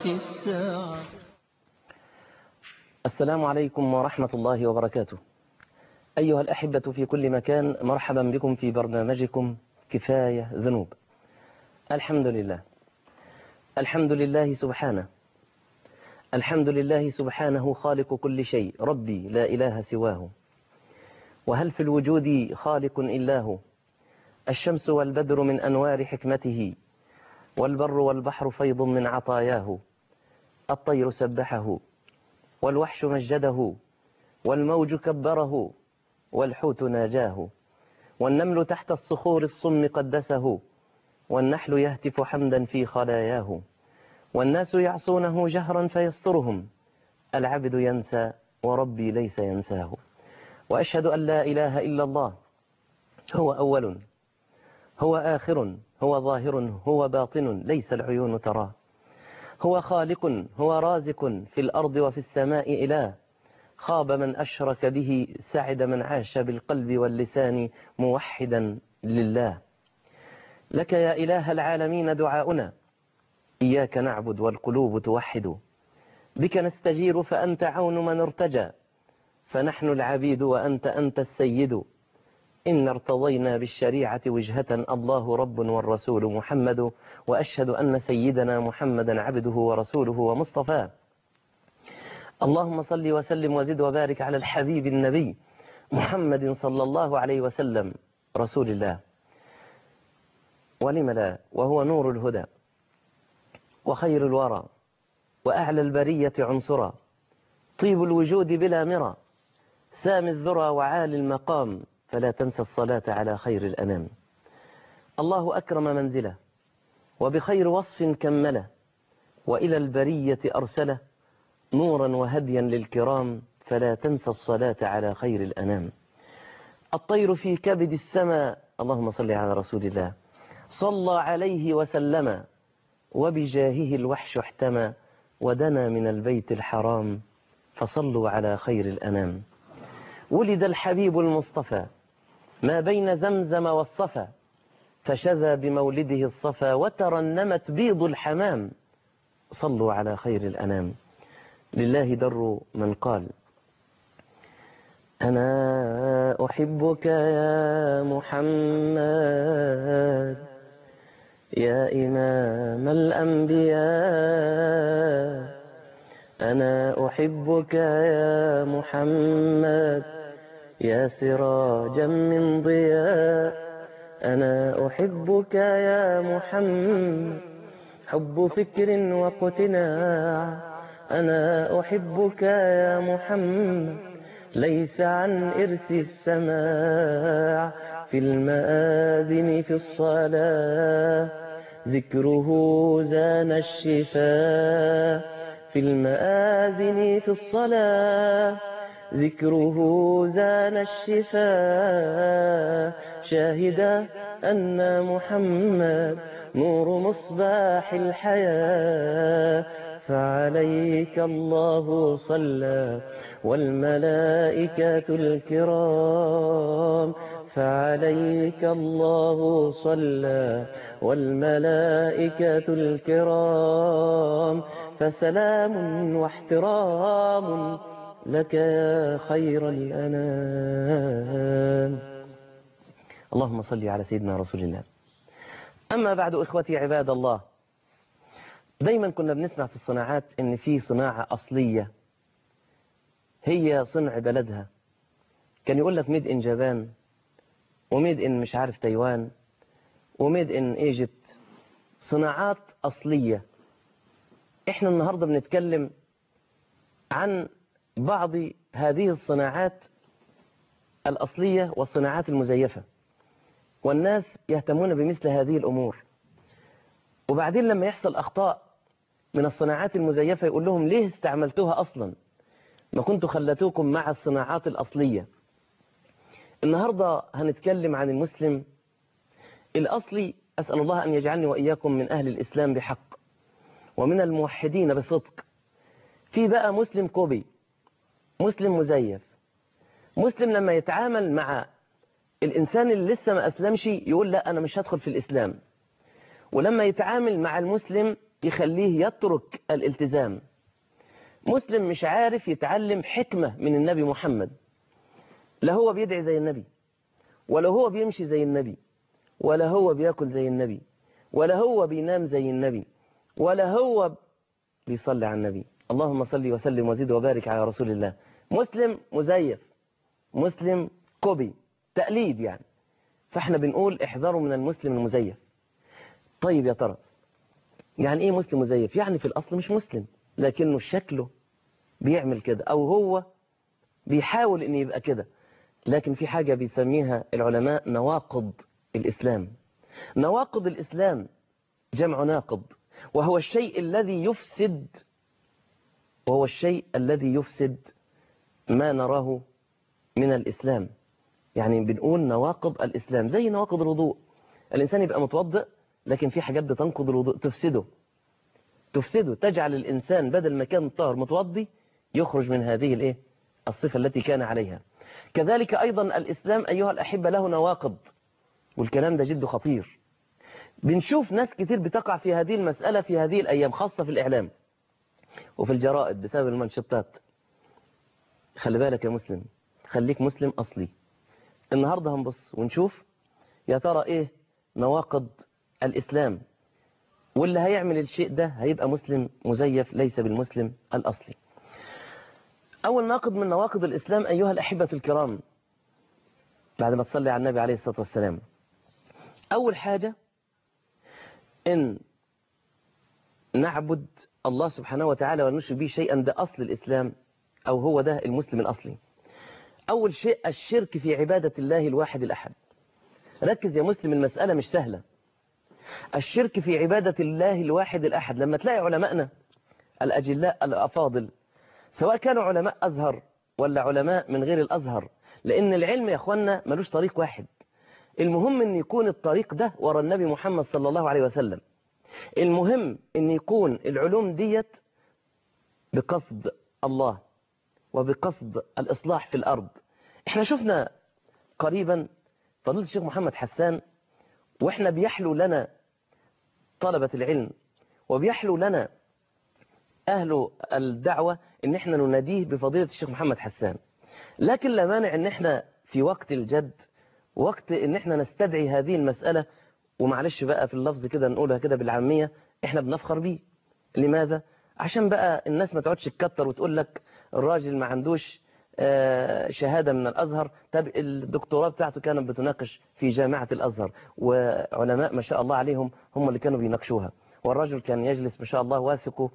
الساعة السلام عليكم ورحمة الله وبركاته أيها الأحبة في كل مكان مرحبا بكم في برنامجكم كفاية ذنوب الحمد لله الحمد لله سبحانه الحمد لله سبحانه خالق كل شيء ربي لا إله سواه وهل في الوجود خالق إلا هو الشمس والبدر من أنوار حكمته والبر والبحر فيض من عطاياه الطير سبحه والوحش مجده والموج كبره والحوت ناجاه والنمل تحت الصخور الصم قدسه والنحل يهتف حمدا في خلاياه والناس يعصونه جهرا فيسترهم العبد ينسى وربي ليس ينساه وأشهد أن لا إله إلا الله هو أول هو آخر هو ظاهر هو باطن ليس العيون تراه هو خالق هو رازق في الأرض وفي السماء إله خاب من أشرك به سعد من عاش بالقلب واللسان موحدا لله لك يا إله العالمين دعاؤنا إياك نعبد والقلوب توحد بك نستجير فأنت عون من ارتجى فنحن العبيد وأنت أنت السيد إن ارتضينا بالشريعة وجهة الله رب والرسول محمد وأشهد أن سيدنا محمدا عبده ورسوله ومصطفاه اللهم صل وسلم وزد وبارك على الحبيب النبي محمد صلى الله عليه وسلم رسول الله ولم لا وهو نور الهدى وخير الورى وأعلى البرية عنصرا طيب الوجود بلا مرى سام الذرى وعالي المقام فلا تنسى الصلاة على خير الأنام الله أكرم منزله وبخير وصف كمله وإلى البرية أرسله نورا وهديا للكرام فلا تنسى الصلاة على خير الأنام الطير في كبد السماء اللهم صل على رسول الله صلى عليه وسلم وبجاهه الوحش احتمى ودنا من البيت الحرام فصلوا على خير الأنام ولد الحبيب المصطفى ما بين زمزم والصفا فشذى بمولده الصفا وترنمت بيض الحمام صلوا على خير الأنام لله در من قال أنا أحبك يا محمد يا إمام الأنبياء أنا أحبك يا محمد يا سراجا من ضياء أنا أحبك يا محمد حب فكر واقتناع أنا أحبك يا محمد ليس عن إرث السماع في المآذن في الصلاة ذكره زان الشفاء في المآذن في الصلاة ذكره زان الشفاء شاهدا أن محمد نور مصباح الحياة فعليك الله صلى والملائكة الكرام فعليك الله صلى والملائكة الكرام فسلام واحترام لك يا خير الأنام اللهم صل على سيدنا رسول الله أما بعد إخوتي عباد الله دايما كنا بنسمع في الصناعات ان في صناعة أصلية هي صنع بلدها كان يقول لك ميد ان جابان وميد ان مش عارف تايوان وميد ان ايجيبت صناعات أصلية احنا النهاردة بنتكلم عن بعض هذه الصناعات الأصلية والصناعات المزيفة والناس يهتمون بمثل هذه الأمور وبعدين لما يحصل أخطاء من الصناعات المزيفة يقول لهم ليه استعملتوها أصلا ما كنتوا خلتوكم مع الصناعات الأصلية النهاردة هنتكلم عن المسلم الأصلي أسأل الله أن يجعلني وإياكم من أهل الإسلام بحق ومن الموحدين بصدق في بقى مسلم كوبي مسلم مزيف مسلم لما يتعامل مع الإنسان اللي لسه ما أسلمش يقول لا أنا مش هدخل في الإسلام ولما يتعامل مع المسلم يخليه يترك الالتزام مسلم مش عارف يتعلم حكمة من النبي محمد لا هو بيدعي زي النبي ولا هو بيمشي زي النبي ولا هو بياكل زي النبي ولا هو بينام زي النبي ولا هو بيصلي على النبي اللهم صل وسلم وزد وبارك على رسول الله مسلم مزيف مسلم كوبي تقليد يعني فاحنا بنقول احذروا من المسلم المزيف طيب يا ترى يعني ايه مسلم مزيف يعني في الاصل مش مسلم لكنه شكله بيعمل كده او هو بيحاول ان يبقى كده لكن في حاجة بيسميها العلماء نواقض الإسلام نواقض الإسلام جمع ناقض وهو الشيء الذي يفسد وهو الشيء الذي يفسد ما نراه من الإسلام يعني بنقول نواقض الإسلام زي نواقض الوضوء الإنسان يبقى متوضئ لكن في حاجات بتنقض الوضوء تفسده تفسده تجعل الإنسان بدل ما كان طاهر متوضي يخرج من هذه الإيه الصفة التي كان عليها كذلك أيضا الإسلام أيها الأحبة له نواقض والكلام ده جد خطير بنشوف ناس كتير بتقع في هذه المسألة في هذه الأيام خاصة في الإعلام وفي الجرائد بسبب المنشطات خلي بالك يا مسلم خليك مسلم أصلي النهاردة هنبص ونشوف يا ترى إيه نواقض الإسلام واللي هيعمل الشيء ده هيبقى مسلم مزيف ليس بالمسلم الأصلي أول ناقض من نواقض الإسلام أيها الأحبة الكرام بعد ما تصلي على النبي عليه الصلاة والسلام أول حاجة إن نعبد الله سبحانه وتعالى ونشرك به شيئا ده أصل الإسلام أو هو ده المسلم الأصلي أول شيء الشرك في عبادة الله الواحد الأحد ركز يا مسلم المسألة مش سهلة الشرك في عبادة الله الواحد الأحد لما تلاقي علماءنا الأجلاء الأفاضل سواء كانوا علماء أزهر ولا علماء من غير الأزهر لأن العلم يا أخوانا ملوش طريق واحد المهم أن يكون الطريق ده ورا النبي محمد صلى الله عليه وسلم المهم أن يكون العلوم ديت بقصد الله وبقصد الإصلاح في الأرض احنا شفنا قريبا فضيلة الشيخ محمد حسان واحنا بيحلو لنا طلبة العلم وبيحلو لنا أهل الدعوة ان احنا نناديه بفضيلة الشيخ محمد حسان لكن لا مانع ان احنا في وقت الجد وقت ان احنا نستدعي هذه المسألة ومعلش بقى في اللفظ كده نقولها كده بالعامية احنا بنفخر بيه لماذا؟ عشان بقى الناس ما تقعدش تكتر وتقول لك الراجل ما عندوش شهادة من الأزهر طب الدكتوراه بتاعته كانت بتناقش في جامعة الأزهر وعلماء ما شاء الله عليهم هم اللي كانوا بيناقشوها والرجل كان يجلس ما شاء الله واثق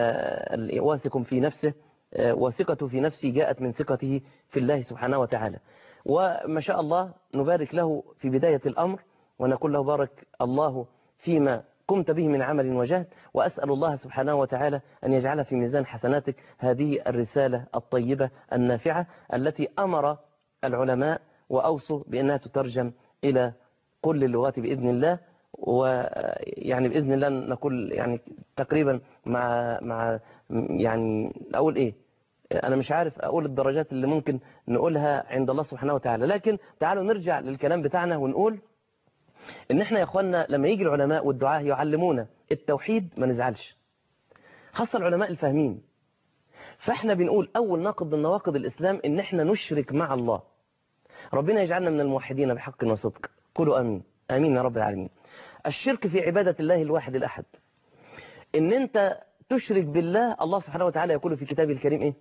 واثق في نفسه وثقته في نفسه جاءت من ثقته في الله سبحانه وتعالى وما شاء الله نبارك له في بداية الأمر ونقول له بارك الله فيما قمت به من عمل وجهد وأسأل الله سبحانه وتعالى أن يجعل في ميزان حسناتك هذه الرسالة الطيبة النافعة التي أمر العلماء وأوصوا بأنها تترجم إلى كل اللغات بإذن الله ويعني بإذن الله نقول يعني تقريبا مع مع يعني أقول إيه أنا مش عارف أقول الدرجات اللي ممكن نقولها عند الله سبحانه وتعالى لكن تعالوا نرجع للكلام بتاعنا ونقول ان احنا يا اخوانا لما يجي العلماء والدعاة يعلمونا التوحيد ما نزعلش خاصة العلماء الفاهمين فاحنا بنقول اول ناقض من نواقض الاسلام ان احنا نشرك مع الله ربنا يجعلنا من الموحدين بحق وصدق قولوا امين امين يا رب العالمين الشرك في عبادة الله الواحد الاحد ان انت تشرك بالله الله سبحانه وتعالى يقول في كتابه الكريم ايه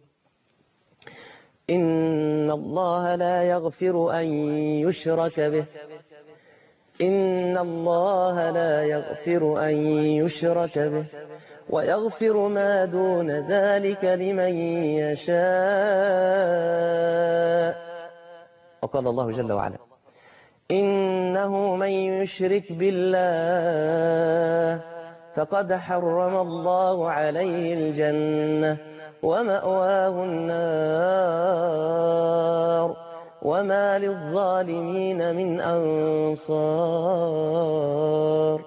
إن الله لا يغفر أن يشرك به إن الله لا يغفر أن يشرك به ويغفر ما دون ذلك لمن يشاء وقال الله جل وعلا إنه من يشرك بالله فقد حرم الله عليه الجنة ومأواه النار وما للظالمين من أنصار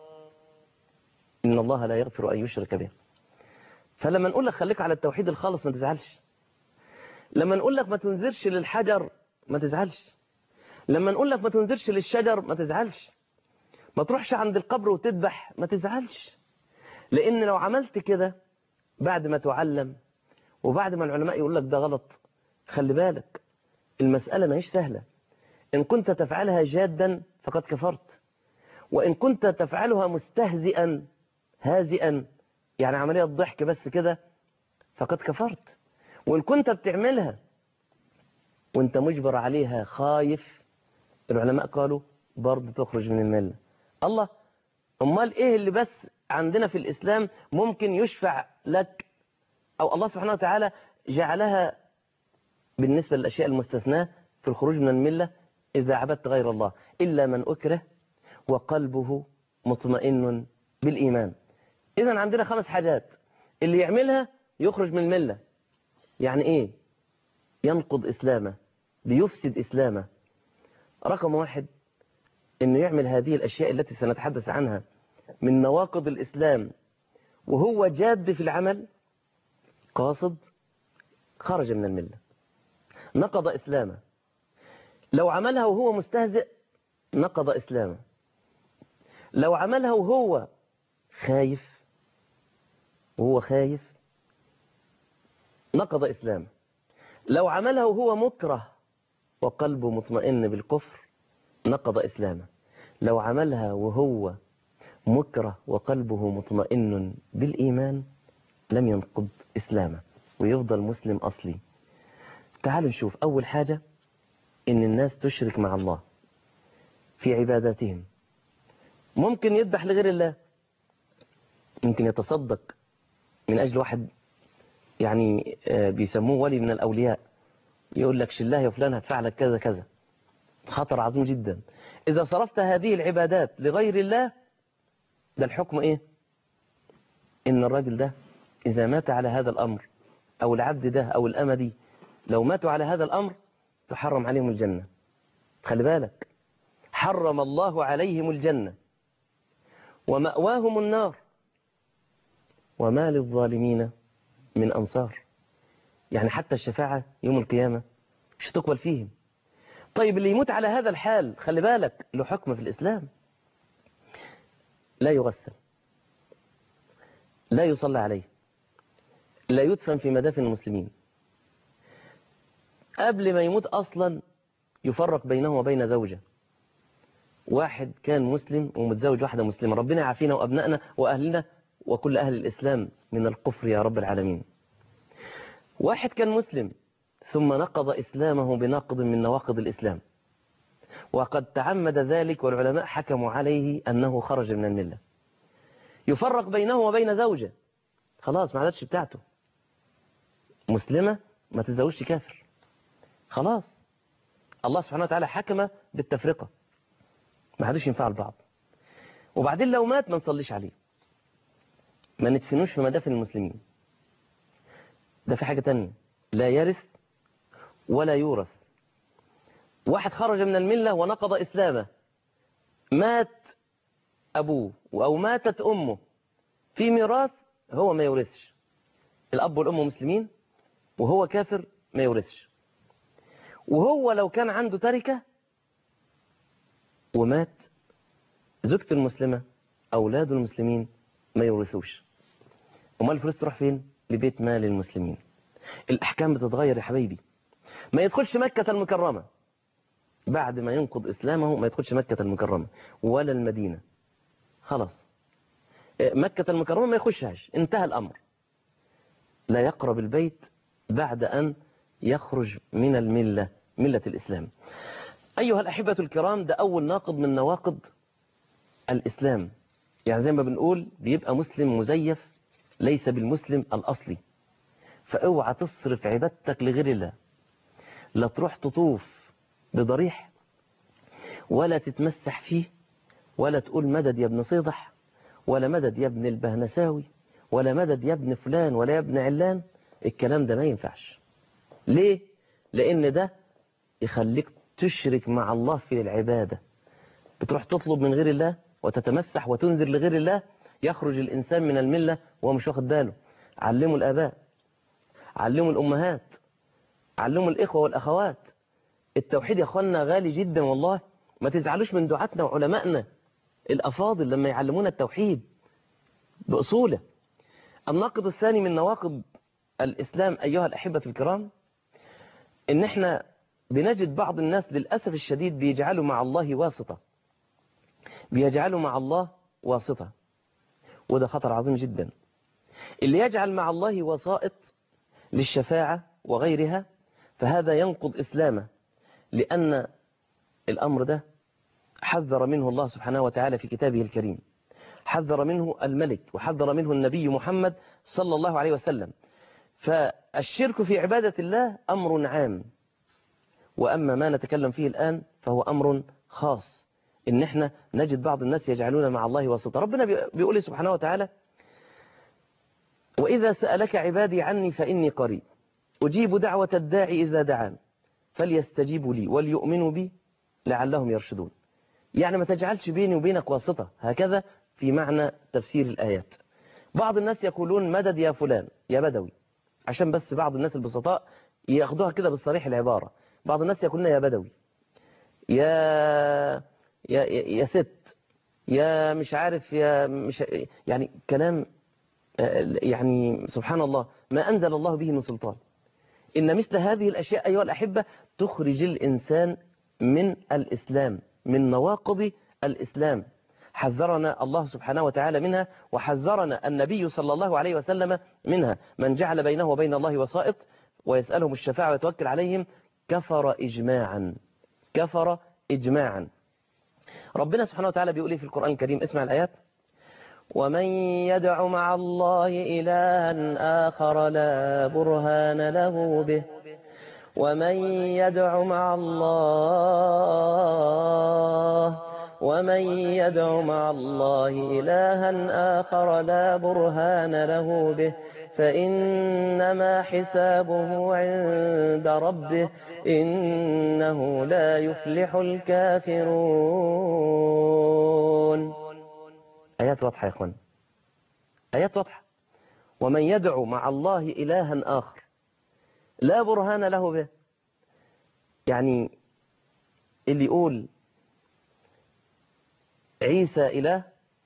إن الله لا يغفر أن يشرك به فلما نقول لك خليك على التوحيد الخالص ما تزعلش لما نقول لك ما تنذرش للحجر ما تزعلش لما نقول لك ما تنذرش للشجر ما تزعلش ما تروحش عند القبر وتذبح ما تزعلش لأن لو عملت كده بعد ما تعلم وبعد ما العلماء يقول لك ده غلط خلي بالك المسألة ما هيش سهلة إن كنت تفعلها جادا فقد كفرت وإن كنت تفعلها مستهزئا هازئا يعني عملية ضحك بس كده فقد كفرت وإن كنت بتعملها وانت مجبر عليها خايف العلماء قالوا برضه تخرج من الملة الله امال ايه اللي بس عندنا في الاسلام ممكن يشفع لك او الله سبحانه وتعالى جعلها بالنسبة للاشياء المستثناة في الخروج من الملة اذا عبدت غير الله الا من اكره وقلبه مطمئن بالايمان اذا عندنا خمس حاجات اللي يعملها يخرج من الملة يعني ايه ينقض اسلامه بيفسد اسلامه رقم واحد انه يعمل هذه الاشياء التي سنتحدث عنها من نواقض الاسلام وهو جاد في العمل قاصد خرج من الملة نقض اسلامه لو عملها وهو مستهزئ نقض اسلامه لو عملها وهو خايف وهو خايف نقض اسلامه لو عملها وهو مكره وقلبه مطمئن بالكفر نقض إسلامه لو عملها وهو مكره وقلبه مطمئن بالإيمان لم ينقض إسلامه ويفضل مسلم أصلي تعالوا نشوف أول حاجة إن الناس تشرك مع الله في عباداتهم ممكن يذبح لغير الله ممكن يتصدق من أجل واحد يعني بيسموه ولي من الأولياء يقول لك شلاه يا فلان هدفع لك كذا كذا خطر عظيم جدا إذا صرفت هذه العبادات لغير الله ده الحكم إيه إن الراجل ده إذا مات على هذا الأمر أو العبد ده أو الأمة دي لو ماتوا على هذا الأمر تحرم عليهم الجنة خلي بالك حرم الله عليهم الجنة ومأواهم النار وما للظالمين من أنصار يعني حتى الشفاعة يوم القيامة مش تقبل فيهم طيب اللي يموت على هذا الحال خلي بالك له حكم في الإسلام لا يغسل لا يصلى عليه لا يدفن في مدافن المسلمين قبل ما يموت أصلا يفرق بينه وبين زوجة واحد كان مسلم ومتزوج واحدة مسلمة ربنا يعافينا وأبنائنا وأهلنا وكل أهل الإسلام من الكفر يا رب العالمين واحد كان مسلم ثم نقض إسلامه بناقض من نواقض الإسلام وقد تعمد ذلك والعلماء حكموا عليه أنه خرج من الملة يفرق بينه وبين زوجة خلاص ما عادتش بتاعته مسلمة ما تتزوجش كافر خلاص الله سبحانه وتعالى حكم بالتفرقة ما عادش ينفع البعض وبعدين لو مات ما نصليش عليه ما ندفنوش في مدافن المسلمين ده في حاجة تانية لا يرث ولا يورث واحد خرج من الملة ونقض إسلامه مات أبوه أو ماتت أمه في ميراث هو ما يورثش الأب والأم مسلمين وهو كافر ما يورثش وهو لو كان عنده تركة ومات زوجته المسلمة أولاده المسلمين ما يورثوش امال الفلوس تروح فين لبيت مال المسلمين الأحكام بتتغير يا حبيبي ما يدخلش مكة المكرمة بعد ما ينقض إسلامه ما يدخلش مكة المكرمة ولا المدينة خلاص مكة المكرمة ما يخشهاش انتهى الأمر لا يقرب البيت بعد أن يخرج من الملة ملة الإسلام أيها الأحبة الكرام ده أول ناقض من نواقض الإسلام يعني زي ما بنقول بيبقى مسلم مزيف ليس بالمسلم الأصلي فاوعى تصرف عبادتك لغير الله لا تروح تطوف بضريح ولا تتمسح فيه ولا تقول مدد يا ابن صيدح ولا مدد يا ابن البهنساوي ولا مدد يا ابن فلان ولا يا ابن علان الكلام ده ما ينفعش ليه؟ لأن ده يخليك تشرك مع الله في العبادة بتروح تطلب من غير الله وتتمسح وتنذر لغير الله يخرج الإنسان من الملة وهو مش واخد باله علموا الآباء علموا الأمهات علموا الإخوة والأخوات التوحيد يا أخوانا غالي جدا والله ما تزعلوش من دعاتنا وعلمائنا الأفاضل لما يعلمونا التوحيد بأصوله الناقض الثاني من نواقض الإسلام أيها الأحبة الكرام إن إحنا بنجد بعض الناس للأسف الشديد بيجعلوا مع الله واسطة بيجعلوا مع الله واسطة وده خطر عظيم جدا اللي يجعل مع الله وسائط للشفاعة وغيرها فهذا ينقض إسلامه لأن الأمر ده حذر منه الله سبحانه وتعالى في كتابه الكريم حذر منه الملك وحذر منه النبي محمد صلى الله عليه وسلم فالشرك في عبادة الله أمر عام وأما ما نتكلم فيه الآن فهو أمر خاص إن احنا نجد بعض الناس يجعلون مع الله واسطة ربنا بيقول سبحانه وتعالى وإذا سألك عبادي عني فإني قريب أجيب دعوة الداعي إذا دعان فليستجيبوا لي وليؤمنوا بي لعلهم يرشدون يعني ما تجعلش بيني وبينك واسطة هكذا في معنى تفسير الآيات بعض الناس يقولون مدد يا فلان يا بدوي عشان بس بعض الناس البسطاء ياخدوها كده بالصريح العبارة بعض الناس يقولون يا بدوي يا يا يا ست يا مش عارف يا مش يعني كلام يعني سبحان الله ما أنزل الله به من سلطان إن مثل هذه الأشياء أيها الأحبة تخرج الإنسان من الإسلام من نواقض الإسلام حذرنا الله سبحانه وتعالى منها وحذرنا النبي صلى الله عليه وسلم منها من جعل بينه وبين الله وسائط ويسألهم الشفاعة ويتوكل عليهم كفر إجماعا كفر إجماعا ربنا سبحانه وتعالى بيقول لي في القرآن الكريم اسمع الآيات ومن يدع مع الله إلها آخر لا برهان له به ومن يدع مع الله ومن يدع مع الله إلها آخر لا برهان له به فإنما حسابه عند ربه إنه لا يفلح الكافرون آيات واضحة يا إخوان آيات واضحة ومن يدعو مع الله إلها آخر لا برهان له به يعني اللي يقول عيسى إله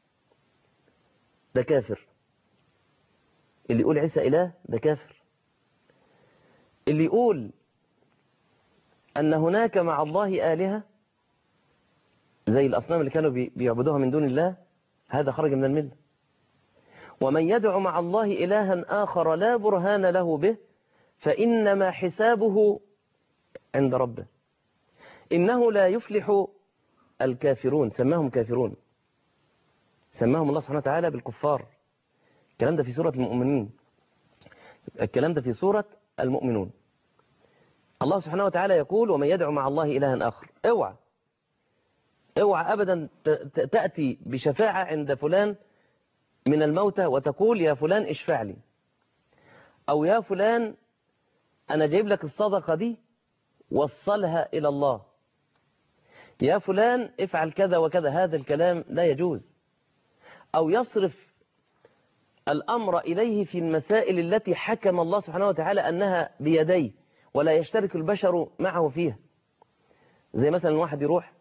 ده كافر اللي يقول عيسى إله ده كافر اللي يقول أن هناك مع الله آلهة زي الأصنام اللي كانوا بيعبدوها من دون الله هذا خرج من الملة ومن يدعو مع الله إلها آخر لا برهان له به فإنما حسابه عند ربه إنه لا يفلح الكافرون سماهم كافرون سماهم الله سبحانه وتعالى بالكفار الكلام ده في سورة المؤمنين الكلام ده في سورة المؤمنون الله سبحانه وتعالى يقول ومن يدعو مع الله إلها آخر اوعى اوعى أبدا تأتي بشفاعة عند فلان من الموتى وتقول يا فلان اشفع لي أو يا فلان أنا جايب لك الصدقة دي وصلها إلى الله يا فلان افعل كذا وكذا هذا الكلام لا يجوز أو يصرف الأمر إليه في المسائل التي حكم الله سبحانه وتعالى أنها بيديه ولا يشترك البشر معه فيها زي مثلا واحد يروح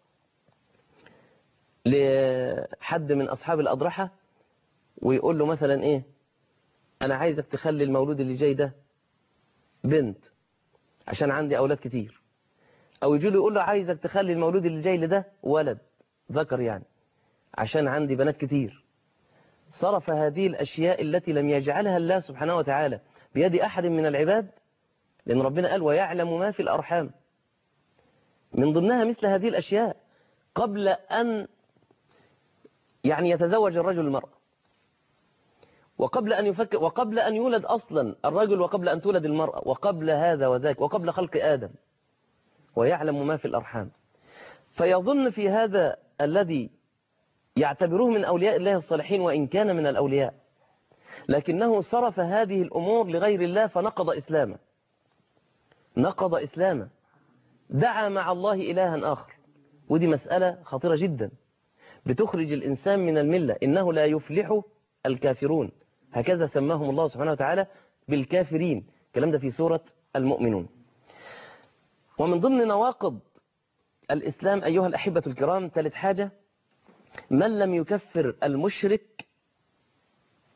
لحد من أصحاب الأضرحة ويقول له مثلا إيه أنا عايزك تخلي المولود اللي جاي ده بنت عشان عندي أولاد كتير أو يجي له يقول له عايزك تخلي المولود اللي جاي لده ولد ذكر يعني عشان عندي بنات كتير صرف هذه الأشياء التي لم يجعلها الله سبحانه وتعالى بيد أحد من العباد لأن ربنا قال ويعلم ما في الأرحام من ضمنها مثل هذه الأشياء قبل أن يعني يتزوج الرجل المرأة وقبل أن يفكر وقبل أن يولد أصلا الرجل وقبل أن تولد المرأة وقبل هذا وذاك وقبل خلق آدم ويعلم ما في الأرحام فيظن في هذا الذي يعتبروه من أولياء الله الصالحين وإن كان من الأولياء لكنه صرف هذه الأمور لغير الله فنقض إسلامه نقض إسلامه دعا مع الله إلها آخر ودي مسألة خطيرة جدا بتخرج الإنسان من الملة إنه لا يفلح الكافرون هكذا سماهم الله سبحانه وتعالى بالكافرين الكلام ده في سورة المؤمنون ومن ضمن نواقض الإسلام أيها الأحبة الكرام ثالث حاجة من لم يكفر المشرك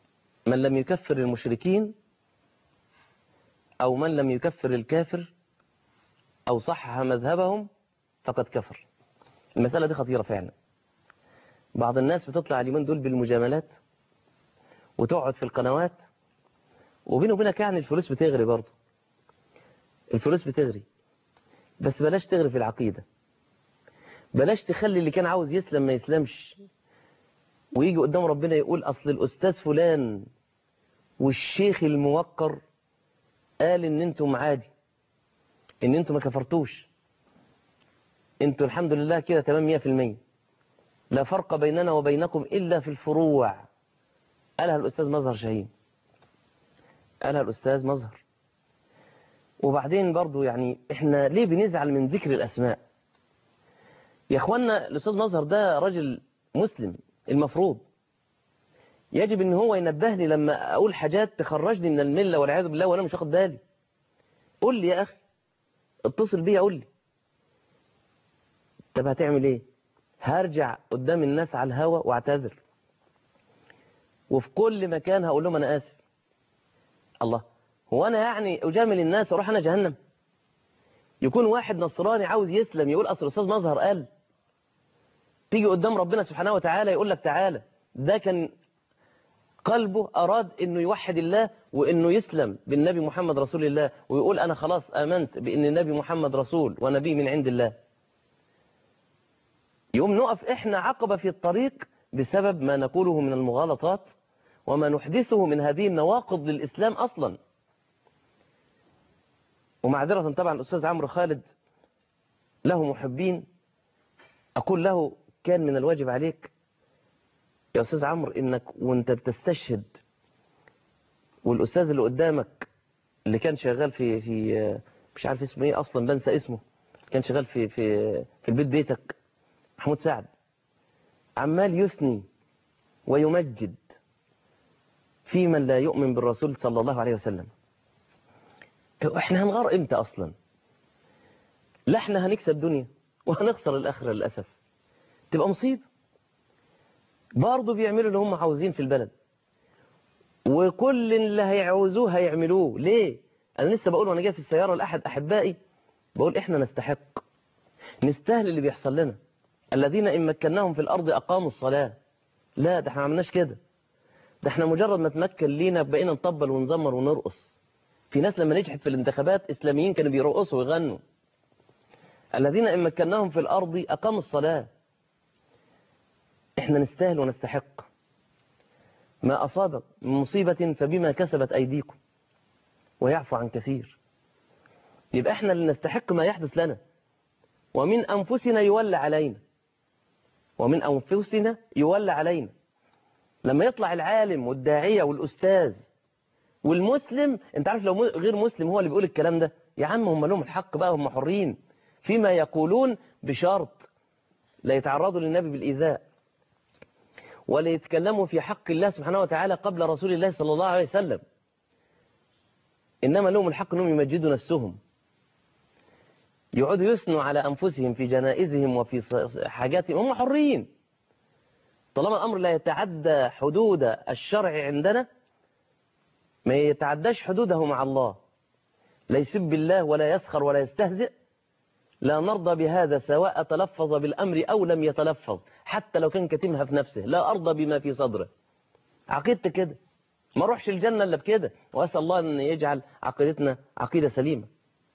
من لم يكفر المشركين أو من لم يكفر الكافر أو صحح مذهبهم فقد كفر المسألة دي خطيرة فعلا بعض الناس بتطلع اليومين دول بالمجاملات وتقعد في القنوات وبينه وبينك يعني الفلوس بتغري برضه الفلوس بتغري بس بلاش تغري في العقيدة بلاش تخلي اللي كان عاوز يسلم ما يسلمش ويجي قدام ربنا يقول أصل الأستاذ فلان والشيخ الموقر قال إن أنتم عادي إن أنتم ما كفرتوش أنتم الحمد لله كده تمام مية في المية لا فرق بيننا وبينكم إلا في الفروع قالها الأستاذ مظهر شاهين قالها الأستاذ مظهر وبعدين برضو يعني إحنا ليه بنزعل من ذكر الأسماء يا أخوانا الأستاذ مظهر ده راجل مسلم المفروض يجب ان هو ينبهني لما اقول حاجات تخرجني من المله والعياذ بالله وانا مش واخد بالي قول لي يا اخي اتصل بيا قول لي طب هتعمل ايه هرجع قدام الناس على الهوا واعتذر وفي كل مكان هقول لهم انا اسف الله هو انا يعني اجامل الناس واروح انا جهنم يكون واحد نصراني عاوز يسلم يقول اصل الاستاذ مظهر قال تيجي قدام ربنا سبحانه وتعالى يقول لك تعالى ده كان قلبه أراد أنه يوحد الله وأنه يسلم بالنبي محمد رسول الله ويقول أنا خلاص آمنت بأن النبي محمد رسول ونبي من عند الله يوم نقف إحنا عقبة في الطريق بسبب ما نقوله من المغالطات وما نحدثه من هذه النواقض للإسلام أصلا ومعذرة طبعا الأستاذ عمرو خالد له محبين أقول له كان من الواجب عليك يا أستاذ عمرو إنك وانت بتستشهد والأستاذ اللي قدامك اللي كان شغال في في مش عارف اسمه إيه أصلا بنسى اسمه كان شغال في في في البيت بيتك محمود سعد عمال يثني ويمجد في من لا يؤمن بالرسول صلى الله عليه وسلم احنا هنغار امتى اصلا لا احنا هنكسب دنيا وهنخسر الاخره للاسف تبقى مصيبه برضه بيعملوا اللي هم عاوزين في البلد وكل اللي هيعوزوه هيعملوه ليه انا لسه بقول وانا جاي في السياره لاحد احبائي بقول احنا نستحق نستاهل اللي بيحصل لنا الذين ان مكناهم في الارض اقاموا الصلاه لا ده احنا ما عملناش كده ده احنا مجرد ما تمكن لينا بقينا نطبل ونزمر ونرقص في ناس لما نجحت في الانتخابات اسلاميين كانوا بيرقصوا ويغنوا الذين ان مكناهم في الارض اقاموا الصلاه احنا نستاهل ونستحق ما أصاب من مصيبة فبما كسبت أيديكم ويعفو عن كثير يبقى احنا اللي نستحق ما يحدث لنا ومن أنفسنا يولى علينا ومن أنفسنا يولى علينا لما يطلع العالم والداعية والأستاذ والمسلم انت عارف لو غير مسلم هو اللي بيقول الكلام ده يا عم هم لهم الحق بقى هم حرين فيما يقولون بشرط لا يتعرضوا للنبي بالإيذاء ولا يتكلموا في حق الله سبحانه وتعالى قبل رسول الله صلى الله عليه وسلم إنما لهم الحق أنهم يمجدوا نفسهم يقعدوا يثنوا على أنفسهم في جنائزهم وفي حاجاتهم هم حرين طالما الأمر لا يتعدى حدود الشرع عندنا ما يتعداش حدوده مع الله لا يسب الله ولا يسخر ولا يستهزئ لا نرضى بهذا سواء تلفظ بالأمر أو لم يتلفظ حتى لو كان كتمها في نفسه لا أرضى بما في صدره عقيدتي كده ما روحش الجنة إلا بكده وأسأل الله أن يجعل عقيدتنا عقيدة سليمة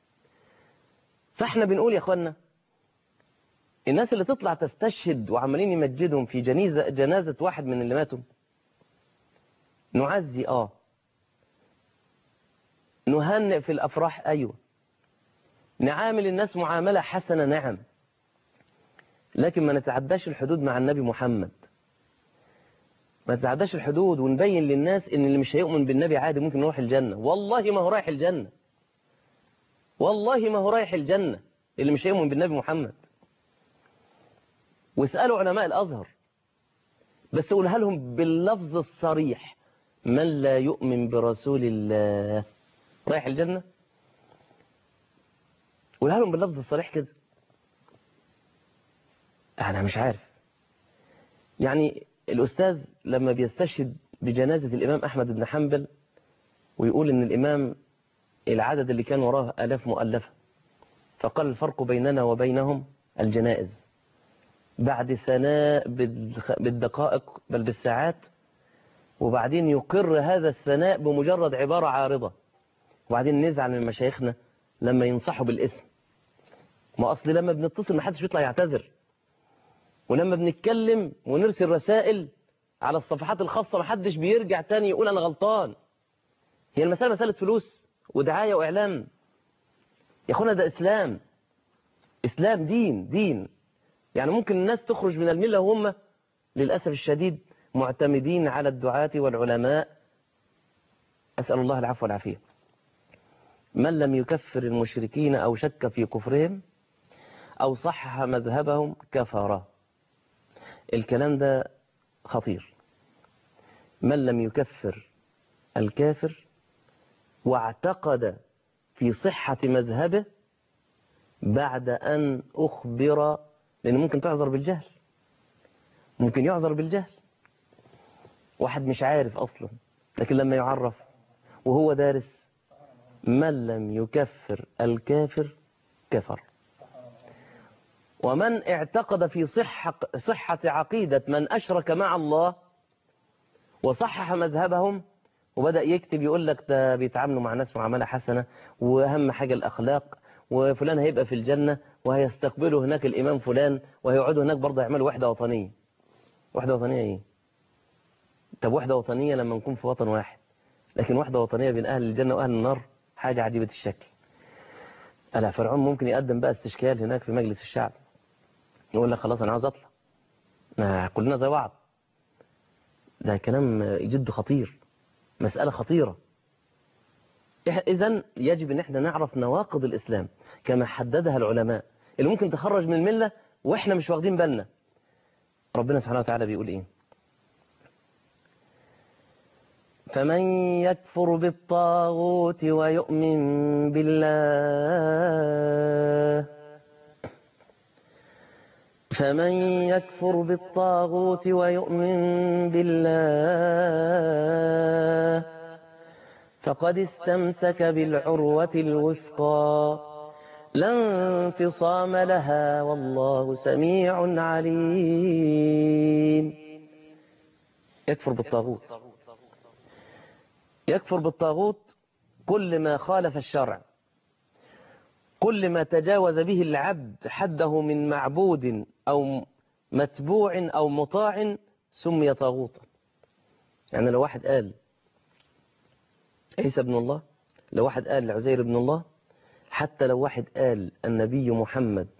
فاحنا بنقول يا أخوانا الناس اللي تطلع تستشهد وعمالين يمجدهم في جنيزة جنازة واحد من اللي ماتوا نعزي آه نهنئ في الأفراح أيوة نعامل الناس معاملة حسنة نعم لكن ما نتعداش الحدود مع النبي محمد ما نتعداش الحدود ونبين للناس ان اللي مش هيؤمن بالنبي عادي ممكن يروح الجنة والله ما هو رايح الجنة والله ما هو رايح الجنة اللي مش هيؤمن بالنبي محمد واسألوا علماء الأزهر بس قولها لهم باللفظ الصريح من لا يؤمن برسول الله رايح الجنة قولها لهم باللفظ الصريح كده أنا مش عارف يعني الأستاذ لما بيستشهد بجنازة الإمام أحمد بن حنبل ويقول إن الإمام العدد اللي كان وراه ألاف مؤلفة فقال الفرق بيننا وبينهم الجنائز بعد ثناء بالدقائق بل بالساعات وبعدين يقر هذا الثناء بمجرد عبارة عارضة وبعدين نزعل من مشايخنا لما ينصحوا بالاسم ما أصل لما بنتصل ما حدش بيطلع يعتذر ولما بنتكلم ونرسل رسائل على الصفحات الخاصة ما حدش بيرجع تاني يقول أنا غلطان هي المسألة مسألة فلوس ودعاية وإعلام يا أخونا ده إسلام إسلام دين دين يعني ممكن الناس تخرج من الملة وهم للأسف الشديد معتمدين على الدعاة والعلماء أسأل الله العفو والعافية من لم يكفر المشركين أو شك في كفرهم أو صحح مذهبهم كفر الكلام ده خطير من لم يكفر الكافر واعتقد في صحة مذهبه بعد أن أخبر لأن ممكن تعذر بالجهل ممكن يعذر بالجهل واحد مش عارف أصلا لكن لما يعرف وهو دارس من لم يكفر الكافر كفر ومن اعتقد في صحة, صحة عقيدة من أشرك مع الله وصحح مذهبهم وبدأ يكتب يقول لك ده بيتعاملوا مع ناس معاملة حسنة وأهم حاجة الأخلاق وفلان هيبقى في الجنة وهيستقبلوا هناك الإمام فلان وهيقعدوا هناك برضه يعملوا وحدة وطنية وحدة وطنية إيه؟ طب وحدة وطنية لما نكون في وطن واحد لكن وحدة وطنية بين أهل الجنة وأهل النار حاجة عجيبة الشكل ألا فرعون ممكن يقدم بقى استشكال هناك في مجلس الشعب يقول لك خلاص أنا عاوز أطلع ما كلنا زي بعض ده كلام جد خطير مسألة خطيرة إذا يجب أن احنا نعرف نواقض الإسلام كما حددها العلماء اللي ممكن تخرج من الملة وإحنا مش واخدين بالنا ربنا سبحانه وتعالى بيقول إيه فمن يكفر بالطاغوت ويؤمن بالله فمن يكفر بالطاغوت ويؤمن بالله فقد استمسك بالعروة الوثقى لا انفصام لها والله سميع عليم يكفر بالطاغوت يكفر بالطاغوت كل ما خالف الشرع كل ما تجاوز به العبد حده من معبود أو متبوع أو مطاع سمي طاغوتا يعني لو واحد قال عيسى ابن الله لو واحد قال عزير ابن الله حتى لو واحد قال النبي محمد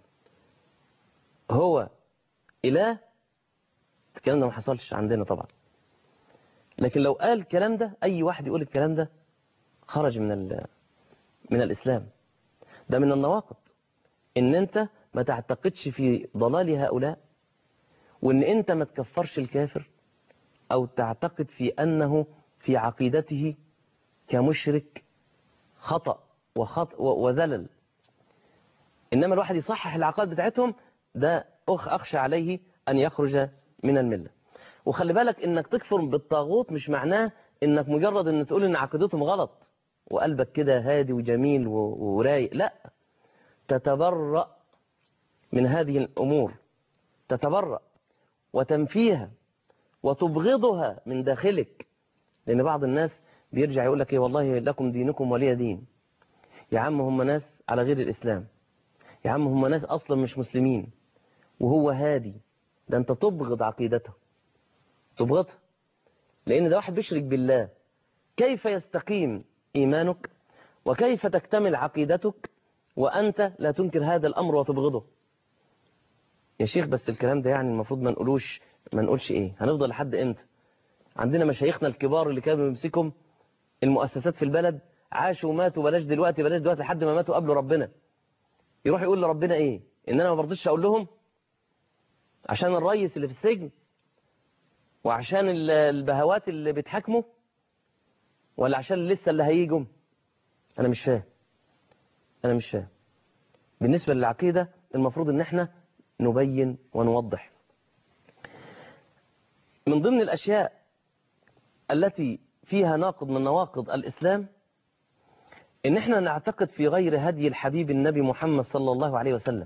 هو إله الكلام ده ما حصلش عندنا طبعا لكن لو قال الكلام ده أي واحد يقول الكلام ده خرج من من الإسلام ده من النواقض ان انت ما تعتقدش في ضلال هؤلاء وان انت ما تكفرش الكافر او تعتقد في انه في عقيدته كمشرك خطأ وخطأ وذلل انما الواحد يصحح العقائد بتاعتهم ده أخ اخشى عليه ان يخرج من الملة وخلي بالك انك تكفر بالطاغوت مش معناه انك مجرد ان تقول ان عقيدتهم غلط وقلبك كده هادي وجميل ورايق لا تتبرأ من هذه الأمور تتبرأ وتنفيها وتبغضها من داخلك لأن بعض الناس بيرجع يقول لك ايه والله لكم دينكم ولي دين يا عم هم ناس على غير الإسلام يا عم هم ناس أصلا مش مسلمين وهو هادي ده أنت تبغض عقيدته تبغضها لأن ده واحد بيشرك بالله كيف يستقيم إيمانك وكيف تكتمل عقيدتك وأنت لا تنكر هذا الأمر وتبغضه يا شيخ بس الكلام ده يعني المفروض ما نقولوش ما نقولش إيه هنفضل لحد إمتى عندنا مشايخنا الكبار اللي كانوا يمسكهم المؤسسات في البلد عاشوا وماتوا بلاش دلوقتي بلاش دلوقتي لحد ما ماتوا قبل ربنا يروح يقول لربنا إيه إن أنا ما برضيش أقول لهم عشان الريس اللي في السجن وعشان البهوات اللي بيتحاكموا ولا عشان لسه اللي هيجوا أنا مش فاهم أنا مش فاهم بالنسبة للعقيدة المفروض ان احنا نبين ونوضح من ضمن الأشياء التي فيها ناقض من نواقض الإسلام إن إحنا نعتقد في غير هدي الحبيب النبي محمد صلى الله عليه وسلم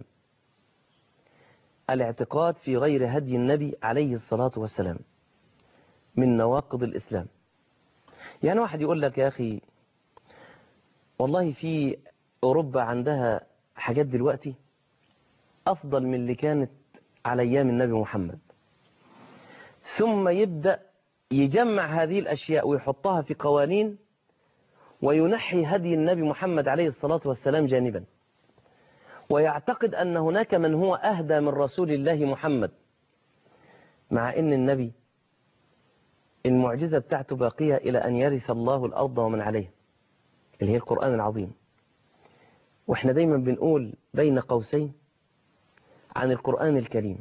الاعتقاد في غير هدي النبي عليه الصلاة والسلام من نواقض الإسلام يعني واحد يقول لك يا أخي والله في أوروبا عندها حاجات دلوقتي أفضل من اللي كانت على أيام النبي محمد ثم يبدأ يجمع هذه الأشياء ويحطها في قوانين وينحي هدي النبي محمد عليه الصلاة والسلام جانبا ويعتقد أن هناك من هو أهدى من رسول الله محمد مع أن النبي المعجزة بتاعته باقية إلى أن يرث الله الأرض ومن عليها اللي هي القرآن العظيم وإحنا دايما بنقول بين قوسين عن القرآن الكريم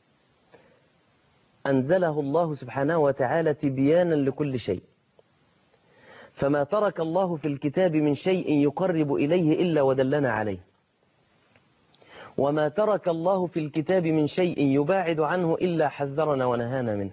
أنزله الله سبحانه وتعالى تبيانا لكل شيء فما ترك الله في الكتاب من شيء يقرب إليه إلا ودلنا عليه وما ترك الله في الكتاب من شيء يباعد عنه إلا حذرنا ونهانا منه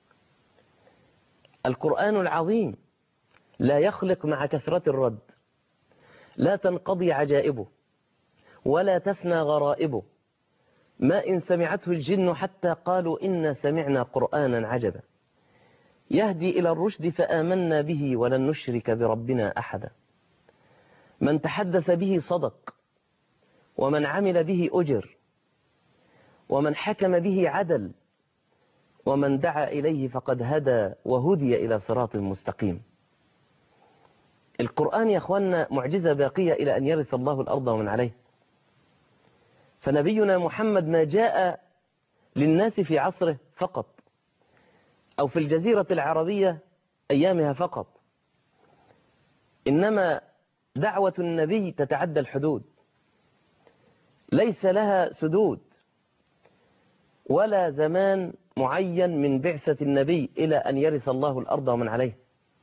القرآن العظيم لا يخلق مع كثرة الرد لا تنقضي عجائبه ولا تفنى غرائبه ما إن سمعته الجن حتى قالوا إنا سمعنا قرآنا عجبا يهدي إلى الرشد فآمنا به ولن نشرك بربنا أحدا من تحدث به صدق ومن عمل به أجر ومن حكم به عدل ومن دعا إليه فقد هدى وهدي إلى صراط مستقيم القرآن يا أخوانا معجزة باقية إلى أن يرث الله الأرض ومن عليه فنبينا محمد ما جاء للناس في عصره فقط أو في الجزيرة العربية أيامها فقط إنما دعوة النبي تتعدى الحدود ليس لها سدود ولا زمان معين من بعثة النبي إلى أن يرث الله الأرض ومن عليه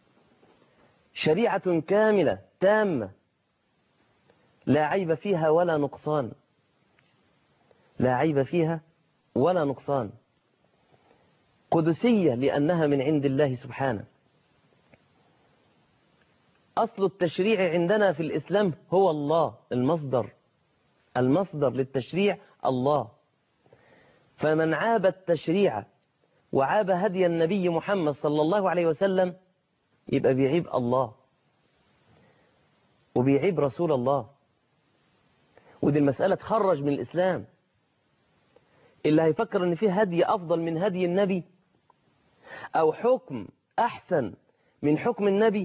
شريعة كاملة تامة لا عيب فيها ولا نقصان لا عيب فيها ولا نقصان قدسية لأنها من عند الله سبحانه أصل التشريع عندنا في الإسلام هو الله المصدر المصدر للتشريع الله فمن عاب التشريع وعاب هدي النبي محمد صلى الله عليه وسلم يبقى بيعيب الله وبيعيب رسول الله ودي المسألة تخرج من الإسلام اللي هيفكر ان فيه هدي أفضل من هدي النبي أو حكم أحسن من حكم النبي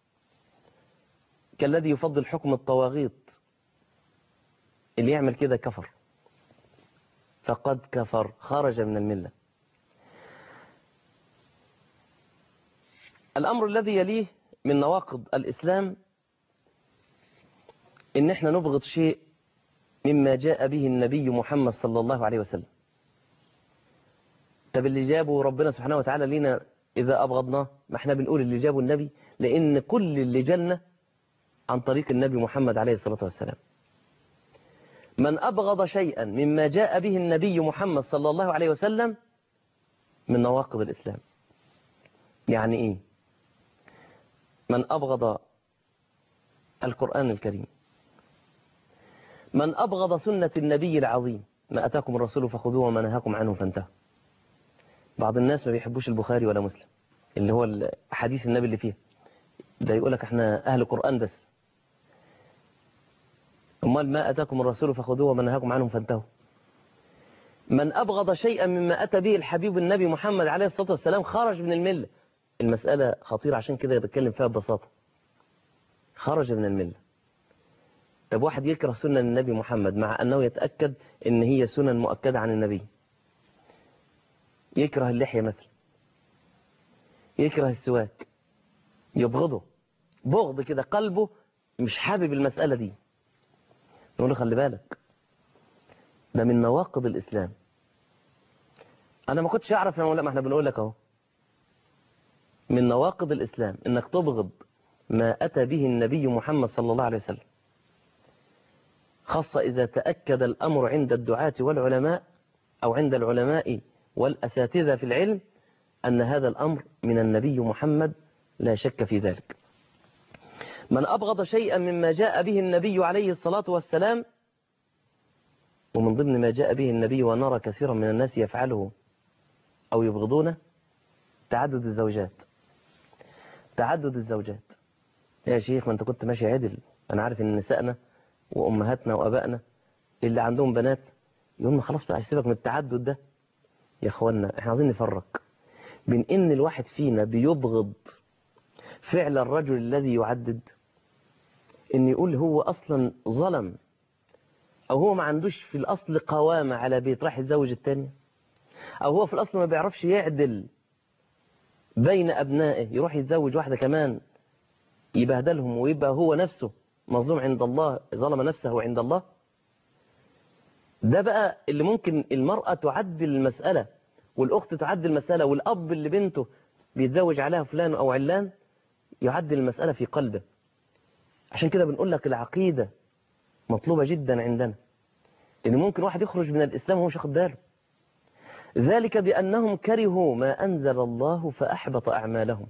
كالذي يفضل حكم الطواغيط اللي يعمل كده كفر فقد كفر خرج من الملة الأمر الذي يليه من نواقض الإسلام إن احنا نبغض شيء مما جاء به النبي محمد صلى الله عليه وسلم طب اللي جابه ربنا سبحانه وتعالى لينا إذا أبغضناه ما احنا بنقول اللي جابه النبي لأن كل اللي جالنا عن طريق النبي محمد عليه الصلاة والسلام من أبغض شيئا مما جاء به النبي محمد صلى الله عليه وسلم من نواقض الإسلام يعني إيه من أبغض القرآن الكريم من أبغض سنة النبي العظيم ما أتاكم الرسول فخذوه وما نهاكم عنه فانتهوا بعض الناس ما بيحبوش البخاري ولا مسلم اللي هو حديث النبي اللي فيه ده يقول لك احنا أهل قرآن بس أمال ما أتاكم الرسول فخذوه وما نهاكم عنه فانتهوا من أبغض شيئا مما أتى به الحبيب النبي محمد عليه الصلاة والسلام خرج من الملة المسألة خطيرة عشان كده بتكلم فيها ببساطة خرج من الملة طب واحد يكره سنة النبي محمد مع أنه يتأكد أن هي سنن مؤكدة عن النبي يكره اللحية مثلا يكره السواك يبغضه بغض كده قلبه مش حابب المسألة دي نقول له خلي بالك ده من نواقض الإسلام أنا ما كنتش أعرف يا ما احنا بنقول لك أهو من نواقض الإسلام إنك تبغض ما أتى به النبي محمد صلى الله عليه وسلم خاصة إذا تأكد الأمر عند الدعاة والعلماء أو عند العلماء والأساتذة في العلم أن هذا الأمر من النبي محمد لا شك في ذلك من أبغض شيئا مما جاء به النبي عليه الصلاة والسلام ومن ضمن ما جاء به النبي ونرى كثيرا من الناس يفعله أو يبغضونه تعدد الزوجات تعدد الزوجات يا شيخ ما انت كنت ماشي عدل انا عارف ان نسائنا وامهاتنا وابائنا اللي عندهم بنات يقولون خلاص بقى سيبك من التعدد ده يا اخوانا احنا عايزين نفرق بين ان الواحد فينا بيبغض فعل الرجل الذي يعدد ان يقول هو اصلا ظلم او هو ما عندوش في الاصل قوامة على بيت راح يتزوج التانية او هو في الاصل ما بيعرفش يعدل بين ابنائه يروح يتزوج واحدة كمان يبهدلهم ويبقى هو نفسه مظلوم عند الله ظلم نفسه عند الله ده بقى اللي ممكن المرأة تعدل المسألة والأخت تعدل المسألة والأب اللي بنته بيتزوج عليها فلان أو علان يعدل المسألة في قلبه عشان كده بنقول لك العقيدة مطلوبة جدا عندنا إن ممكن واحد يخرج من الإسلام وهو مش واخد باله ذلك بأنهم كرهوا ما أنزل الله فأحبط أعمالهم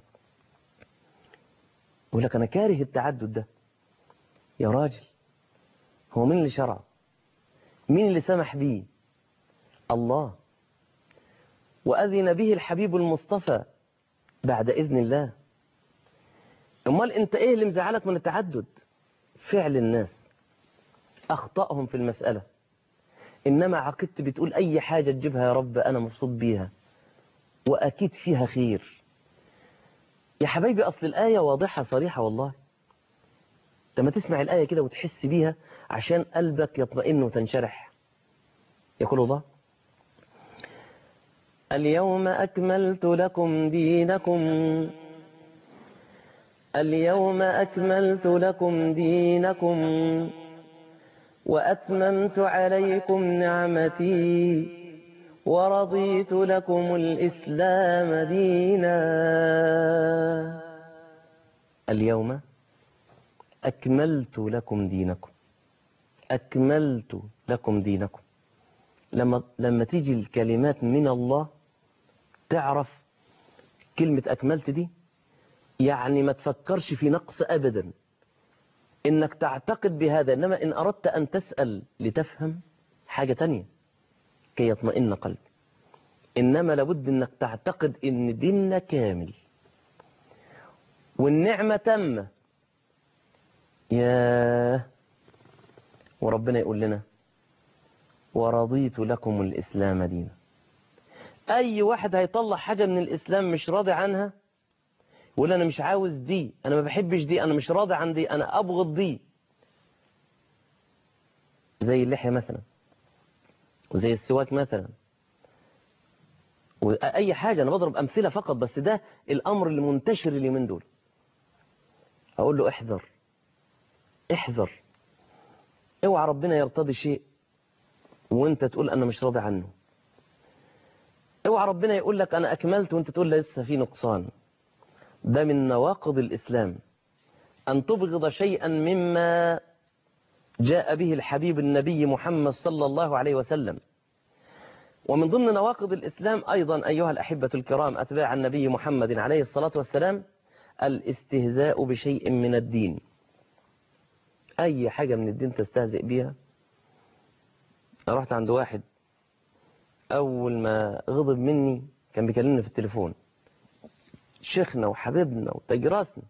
يقول لك أنا كاره التعدد ده يا راجل هو مين اللي شرع مين اللي سمح بيه الله وأذن به الحبيب المصطفى بعد إذن الله امال انت ايه اللي مزعلك من التعدد فعل الناس اخطأهم في المسألة انما عقدت بتقول اي حاجة تجيبها يا رب انا مبسوط بيها واكيد فيها خير يا حبايبي اصل الاية واضحة صريحة والله لما تسمع الآية كده وتحس بيها عشان قلبك يطمئن وتنشرح يقول الله اليوم أكملت لكم دينكم اليوم أكملت لكم دينكم وأتممت عليكم نعمتي ورضيت لكم الإسلام دينا اليوم أكملت لكم دينكم أكملت لكم دينكم لما لما تيجي الكلمات من الله تعرف كلمة أكملت دي يعني ما تفكرش في نقص أبدا إنك تعتقد بهذا إنما إن أردت أن تسأل لتفهم حاجة تانية كي يطمئن قلبك إنما لابد إنك تعتقد إن ديننا كامل والنعمة تامة ياه وربنا يقول لنا ورضيت لكم الإسلام دينا أي واحد هيطلع حاجة من الإسلام مش راضي عنها يقول أنا مش عاوز دي أنا ما بحبش دي أنا مش راضي عن دي أنا أبغض دي زي اللحية مثلا وزي السواك مثلا وأي حاجة أنا بضرب أمثلة فقط بس ده الأمر اللي منتشر اليومين دول أقول له احذر احذر اوعى ربنا يرتضي شيء وانت تقول انا مش راضي عنه اوعى ربنا يقول لك انا اكملت وانت تقول لسه في نقصان ده من نواقض الاسلام ان تبغض شيئا مما جاء به الحبيب النبي محمد صلى الله عليه وسلم ومن ضمن نواقض الإسلام أيضا أيها الأحبة الكرام أتباع النبي محمد عليه الصلاة والسلام الاستهزاء بشيء من الدين أي حاجة من الدين تستهزئ بيها رحت عند واحد أول ما غضب مني كان بيكلمني في التليفون شيخنا وحبيبنا وتجراسنا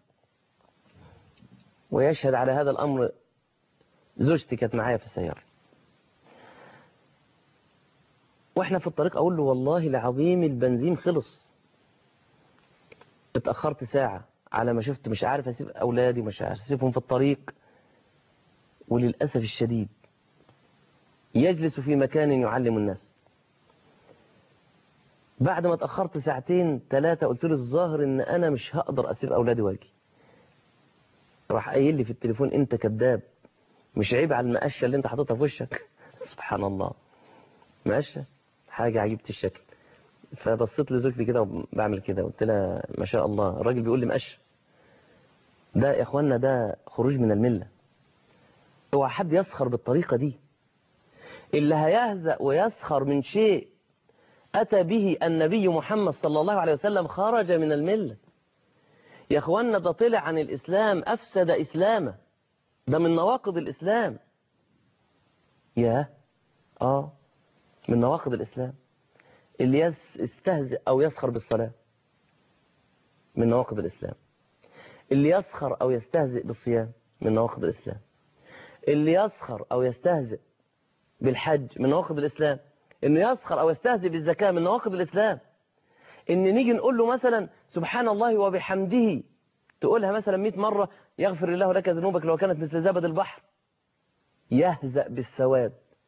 ويشهد على هذا الأمر زوجتي كانت معايا في السيارة واحنا في الطريق اقول له والله العظيم البنزين خلص اتأخرت ساعة على ما شفت مش عارف اسيب اولادي مش عارف اسيبهم في الطريق وللأسف الشديد يجلس في مكان يعلم الناس بعد ما اتأخرت ساعتين ثلاثة قلت له الظاهر ان انا مش هقدر اسيب اولادي واجي راح قايل لي في التليفون انت كذاب مش عيب على المقشة اللي انت حاططها في وشك سبحان الله مقشة حاجة عجيبة الشكل فبصيت لزوجتي كده وبعمل كده قلت لها ما شاء الله الراجل بيقول لي مقشة ده يا اخوانا ده خروج من الملة اوعى حد يسخر بالطريقة دي اللي هيهزأ ويسخر من شيء أتى به النبي محمد صلى الله عليه وسلم خرج من الملة يا اخوانا ده طلع عن الإسلام أفسد إسلامه ده من نواقض الإسلام يا آه من نواقض الإسلام اللي يستهزئ أو يسخر بالصلاة من نواقض الإسلام اللي يسخر أو يستهزئ بالصيام من نواقض الإسلام اللي يسخر أو يستهزئ بالحج من نواقض الإسلام إنه يسخر أو يستهزئ بالزكاة من نواقض الإسلام إن نيجي نقول له مثلا سبحان الله وبحمده تقولها مثلا 100 مرة يغفر الله لك ذنوبك لو كانت مثل زبد البحر يهزأ بالثواب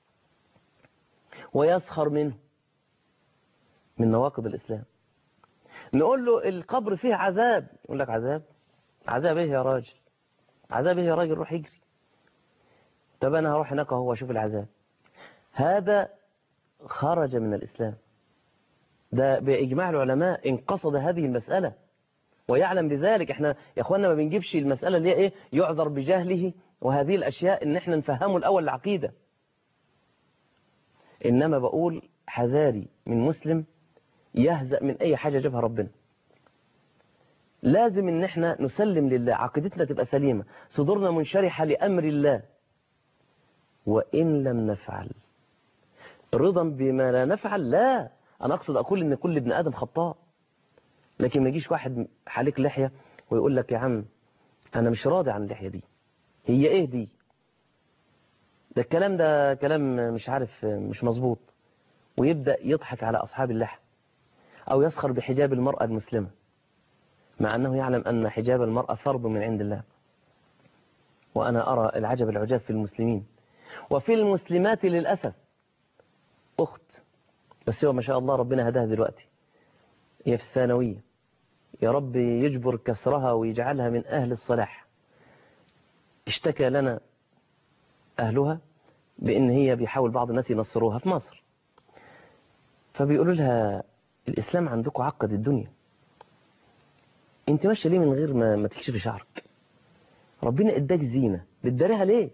ويسخر منه من نواقض الإسلام نقول له القبر فيه عذاب يقول لك عذاب عذاب ايه يا راجل عذاب ايه يا راجل روح يجري طب انا هروح هناك اهو واشوف العذاب هذا خرج من الإسلام ده بإجماع العلماء إن قصد هذه المسألة ويعلم بذلك احنا يا اخوانا ما بنجيبش المسألة اللي هي ايه يعذر بجهله وهذه الأشياء ان احنا نفهمه الأول العقيدة إنما بقول حذاري من مسلم يهزأ من أي حاجة جابها ربنا لازم ان احنا نسلم لله عقيدتنا تبقى سليمة صدورنا منشرحة لأمر الله وإن لم نفعل رضا بما لا نفعل لا أنا أقصد أقول إن كل ابن آدم خطاء لكن ما يجيش واحد حالك لحية ويقول لك يا عم أنا مش راضي عن اللحية دي هي إيه دي ده الكلام ده كلام مش عارف مش مظبوط ويبدأ يضحك على أصحاب اللحى أو يسخر بحجاب المرأة المسلمة مع أنه يعلم أن حجاب المرأة فرض من عند الله وأنا أرى العجب العجاب في المسلمين وفي المسلمات للأسف أخت بس هو ما شاء الله ربنا هداها دلوقتي هي في الثانوية يا رب يجبر كسرها ويجعلها من أهل الصلاح اشتكى لنا أهلها بأن هي بيحاول بعض الناس ينصروها في مصر فبيقولوا لها الإسلام عندكم عقد الدنيا انت ماشيه ليه من غير ما, ما تكشفي شعرك ربنا اداك زينة بتداريها ليه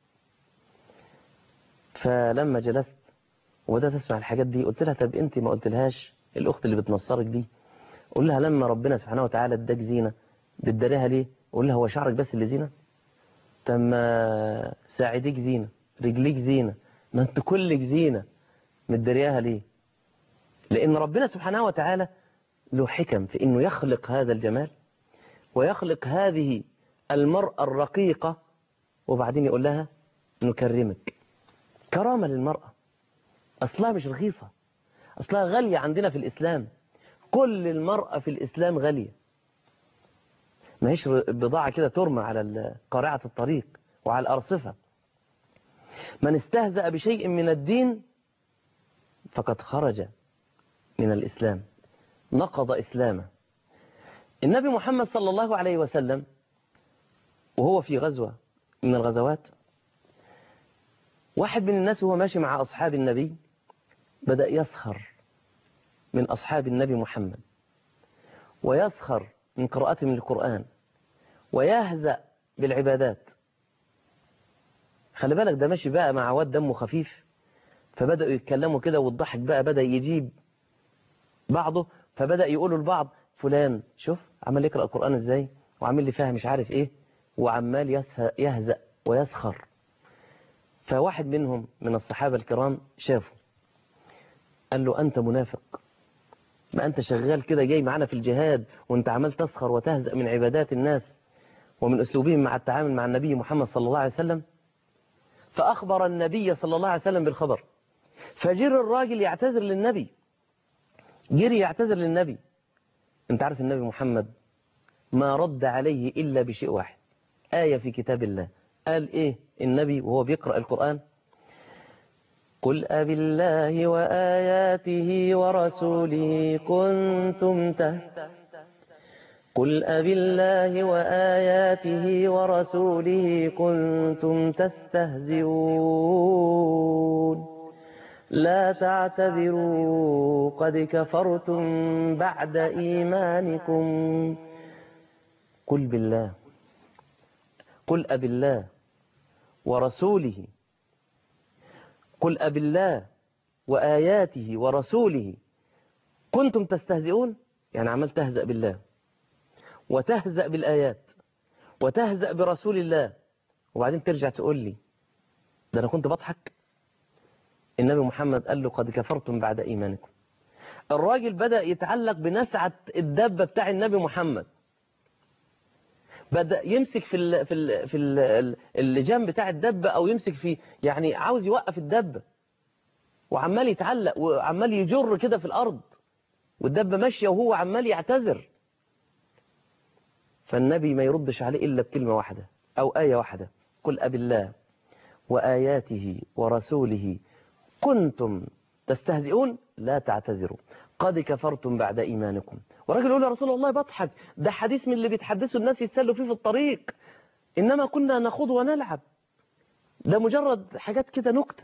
فلما جلست وبدأت أسمع الحاجات دي قلت لها طب أنت ما قلتلهاش الأخت اللي بتنصرك دي قول لها لما ربنا سبحانه وتعالى اداك زينة بتداريها ليه قول لها هو شعرك بس اللي زينة طب ما ساعديك زينة رجليك زينة ما انت كلك زينة متداريها ليه لأن ربنا سبحانه وتعالى له حكم في أنه يخلق هذا الجمال ويخلق هذه المرأة الرقيقة وبعدين يقول لها نكرمك كرامة للمرأة أصلها مش رخيصة أصلها غالية عندنا في الإسلام كل المرأة في الإسلام غالية ما هيش بضاعة كده ترمى على قارعة الطريق وعلى الأرصفة من استهزأ بشيء من الدين فقد خرج من الإسلام نقض إسلامه النبي محمد صلى الله عليه وسلم وهو في غزوة من الغزوات واحد من الناس وهو ماشي مع أصحاب النبي بدأ يسخر من أصحاب النبي محمد ويسخر من قراءتهم للقرآن ويهزأ بالعبادات خلي بالك ده ماشي بقى مع واد دمه خفيف فبدأوا يتكلموا كده والضحك بقى بدأ يجيب بعضه فبدأ يقولوا لبعض فلان شوف عمال يقرأ القرآن ازاي وعامل لي فيها مش عارف ايه وعمال يهزأ ويسخر فواحد منهم من الصحابة الكرام شافه قال له أنت منافق ما أنت شغال كده جاي معنا في الجهاد وأنت عمال تسخر وتهزأ من عبادات الناس ومن أسلوبهم مع التعامل مع النبي محمد صلى الله عليه وسلم فأخبر النبي صلى الله عليه وسلم بالخبر فجر الراجل يعتذر للنبي جري يعتذر للنبي انت عارف النبي محمد ما رد عليه إلا بشيء واحد آية في كتاب الله قال إيه النبي وهو بيقرأ القرآن قل أب الله وآياته ورسوله كنتم ته قل أب الله وآياته ورسوله كنتم تستهزئون لا تعتذروا قد كفرتم بعد إيمانكم قل بالله قل أب الله ورسوله قل أب الله وآياته ورسوله كنتم تستهزئون يعني عمال تهزأ بالله وتهزأ بالآيات وتهزأ برسول الله وبعدين ترجع تقول لي ده أنا كنت بضحك النبي محمد قال له قد كفرتم بعد إيمانكم الراجل بدأ يتعلق بنسعة الدبة بتاع النبي محمد بدأ يمسك في ال في ال في ال اللجام بتاع الدبة أو يمسك في يعني عاوز يوقف الدبة وعمال يتعلق وعمال يجر كده في الأرض والدبة ماشية وهو عمال يعتذر فالنبي ما يردش عليه إلا بكلمة واحدة أو آية واحدة قل أب الله وآياته ورسوله كنتم تستهزئون لا تعتذروا قد كفرتم بعد إيمانكم وراجل يقول يا رسول الله بضحك ده حديث من اللي بيتحدثوا الناس يتسلوا فيه في الطريق إنما كنا نخوض ونلعب ده مجرد حاجات كده نكتة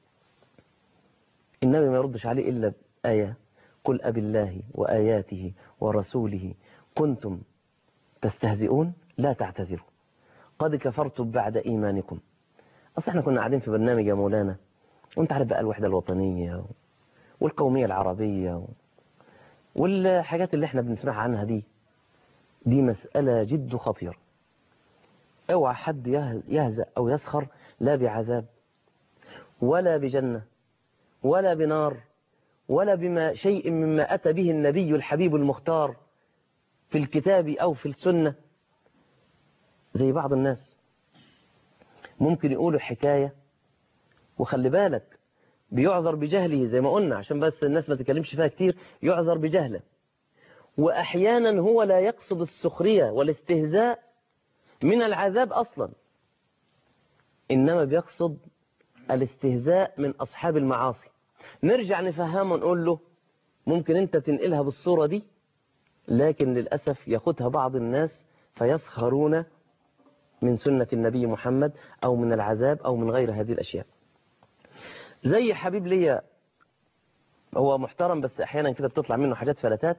النبي ما يردش عليه إلا بآية قل أب الله وآياته ورسوله كنتم تستهزئون لا تعتذروا قد كفرتم بعد إيمانكم أصل احنا كنا قاعدين في برنامج يا مولانا وانت عارف بقى الوحدة الوطنية والقومية العربية والحاجات اللي احنا بنسمعها عنها دي دي مسألة جد خطيرة اوعى حد يهزأ أو يسخر لا بعذاب ولا بجنة ولا بنار ولا بما شيء مما أتى به النبي الحبيب المختار في الكتاب أو في السنة زي بعض الناس ممكن يقولوا حكاية وخلي بالك بيعذر بجهله زي ما قلنا عشان بس الناس ما تتكلمش فيها كتير يعذر بجهله وأحيانا هو لا يقصد السخرية والاستهزاء من العذاب أصلا إنما بيقصد الاستهزاء من أصحاب المعاصي نرجع نفهمه ونقول له ممكن أنت تنقلها بالصورة دي لكن للأسف ياخدها بعض الناس فيسخرون من سنة النبي محمد أو من العذاب أو من غير هذه الأشياء زي حبيب ليا هو محترم بس أحيانا كده بتطلع منه حاجات فلتات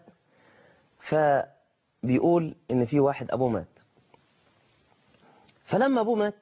فبيقول إن في واحد أبوه مات فلما أبوه مات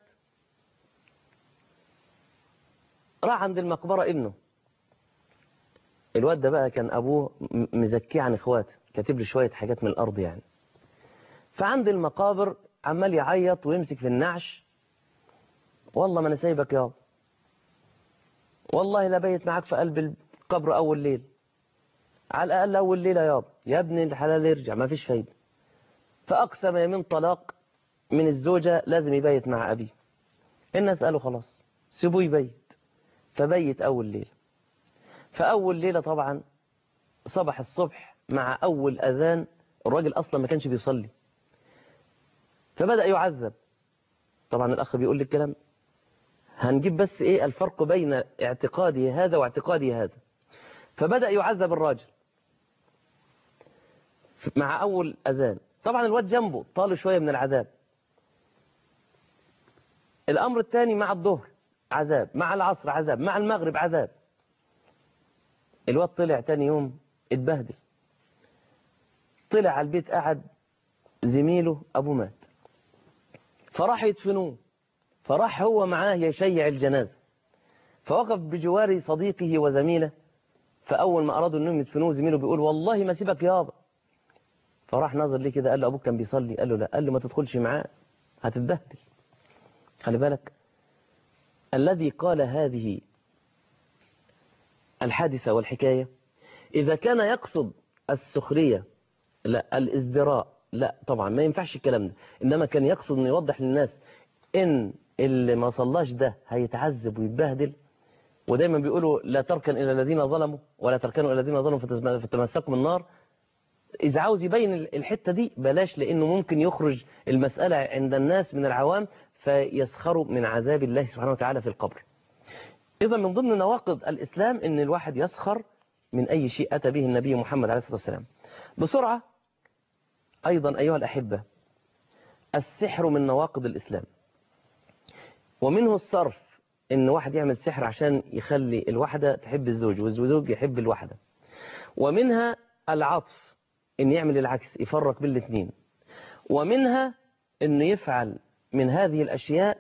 راح عند المقبرة ابنه الواد ده بقى كان أبوه مزكيه عن إخواته كاتب له شوية حاجات من الأرض يعني فعند المقابر عمال يعيط ويمسك في النعش والله ما أنا سايبك يابا والله لا بيت معاك في قلب القبر أول ليل على الأقل أول ليلة يابا يا ابني الحلال يرجع ما فيش فايدة فأقسم يمين طلاق من الزوجة لازم يبيت مع أبيه الناس قالوا خلاص سيبوه يبيت فبيت أول ليلة فأول ليلة طبعا صبح الصبح مع أول أذان الراجل أصلا ما كانش بيصلي فبدأ يعذب طبعا الأخ بيقول لي الكلام هنجيب بس إيه الفرق بين اعتقادي هذا واعتقادي هذا فبدأ يعذب الراجل مع أول أذان طبعا الواد جنبه طاله شوية من العذاب الأمر الثاني مع الظهر عذاب مع العصر عذاب مع المغرب عذاب الواد طلع تاني يوم اتبهدل طلع على البيت قعد زميله أبوه مات فراح يدفنوه فراح هو معاه يشيع الجنازة فوقف بجوار صديقه وزميله فأول ما أرادوا أنهم يدفنوه زميله بيقول والله ما سيبك يابا فراح ناظر ليه كده قال له أبوك كان بيصلي قال له لا قال له ما تدخلش معاه هتتبهدل خلي بالك الذي قال هذه الحادثة والحكاية إذا كان يقصد السخرية لا الازدراء لا طبعا ما ينفعش الكلام ده إنما كان يقصد أن يوضح للناس إن اللي ما صلاش ده هيتعذب ويتبهدل ودايما بيقولوا لا تركن إلى الذين ظلموا ولا تركنوا إلى الذين ظلموا فتمسكوا بالنار إذا عاوز يبين الحتة دي بلاش لأنه ممكن يخرج المسألة عند الناس من العوام فيسخروا من عذاب الله سبحانه وتعالى في القبر إذا من ضمن نواقض الإسلام أن الواحد يسخر من أي شيء أتى به النبي محمد عليه الصلاة والسلام بسرعة أيضا أيها الأحبة السحر من نواقض الإسلام ومنه الصرف ان واحد يعمل سحر عشان يخلي الواحدة تحب الزوج والزوج يحب الواحدة ومنها العطف ان يعمل العكس يفرق بين الاثنين ومنها انه يفعل من هذه الاشياء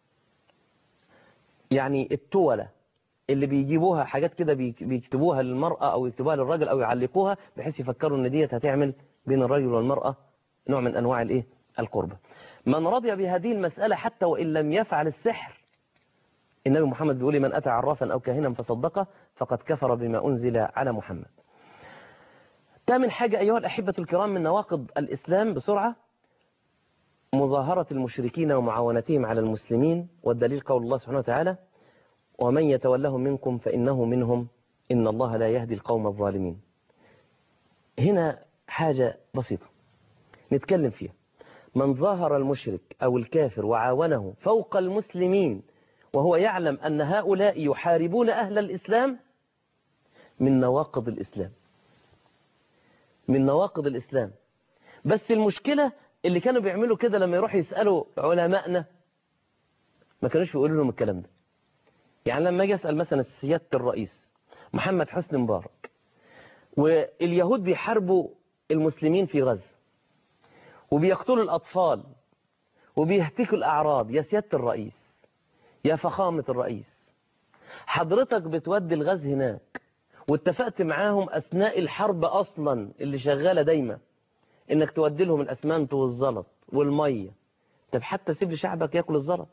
يعني التولة اللي بيجيبوها حاجات كده بيكتبوها للمرأة او يكتبوها للراجل او يعلقوها بحيث يفكروا ان ديت هتعمل بين الرجل والمرأة نوع من أنواع الإيه القربة من رضي بهذه المسألة حتى وإن لم يفعل السحر النبي محمد بيقول من أتى عرافا أو كاهنا فصدقه فقد كفر بما أنزل على محمد ثامن حاجة أيها الأحبة الكرام من نواقض الإسلام بسرعة مظاهرة المشركين ومعاونتهم على المسلمين والدليل قول الله سبحانه وتعالى ومن يتولهم منكم فإنه منهم إن الله لا يهدي القوم الظالمين هنا حاجة بسيطة نتكلم فيها من ظاهر المشرك أو الكافر وعاونه فوق المسلمين وهو يعلم أن هؤلاء يحاربون أهل الإسلام من نواقض الإسلام من نواقض الإسلام بس المشكلة اللي كانوا بيعملوا كده لما يروحوا يسألوا علمائنا ما كانوش بيقولوا لهم الكلام ده يعني لما اجي اسال مثلا سياده الرئيس محمد حسني مبارك واليهود بيحاربوا المسلمين في غزه وبيقتلوا الاطفال وبيهتكوا الاعراض يا سياده الرئيس يا فخامه الرئيس حضرتك بتودي الغاز هناك واتفقت معاهم اثناء الحرب اصلا اللي شغاله دايما انك تودي لهم الاسمنت والزلط والميه طب حتى سيب لشعبك ياكل الزلط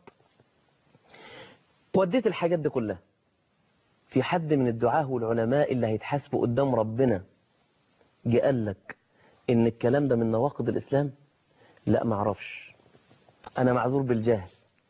وديت الحاجات دي كلها في حد من الدعاه والعلماء اللي هيتحاسبوا قدام ربنا جه قال لك ان الكلام ده من نواقض الاسلام لا ما اعرفش انا معذور بالجهل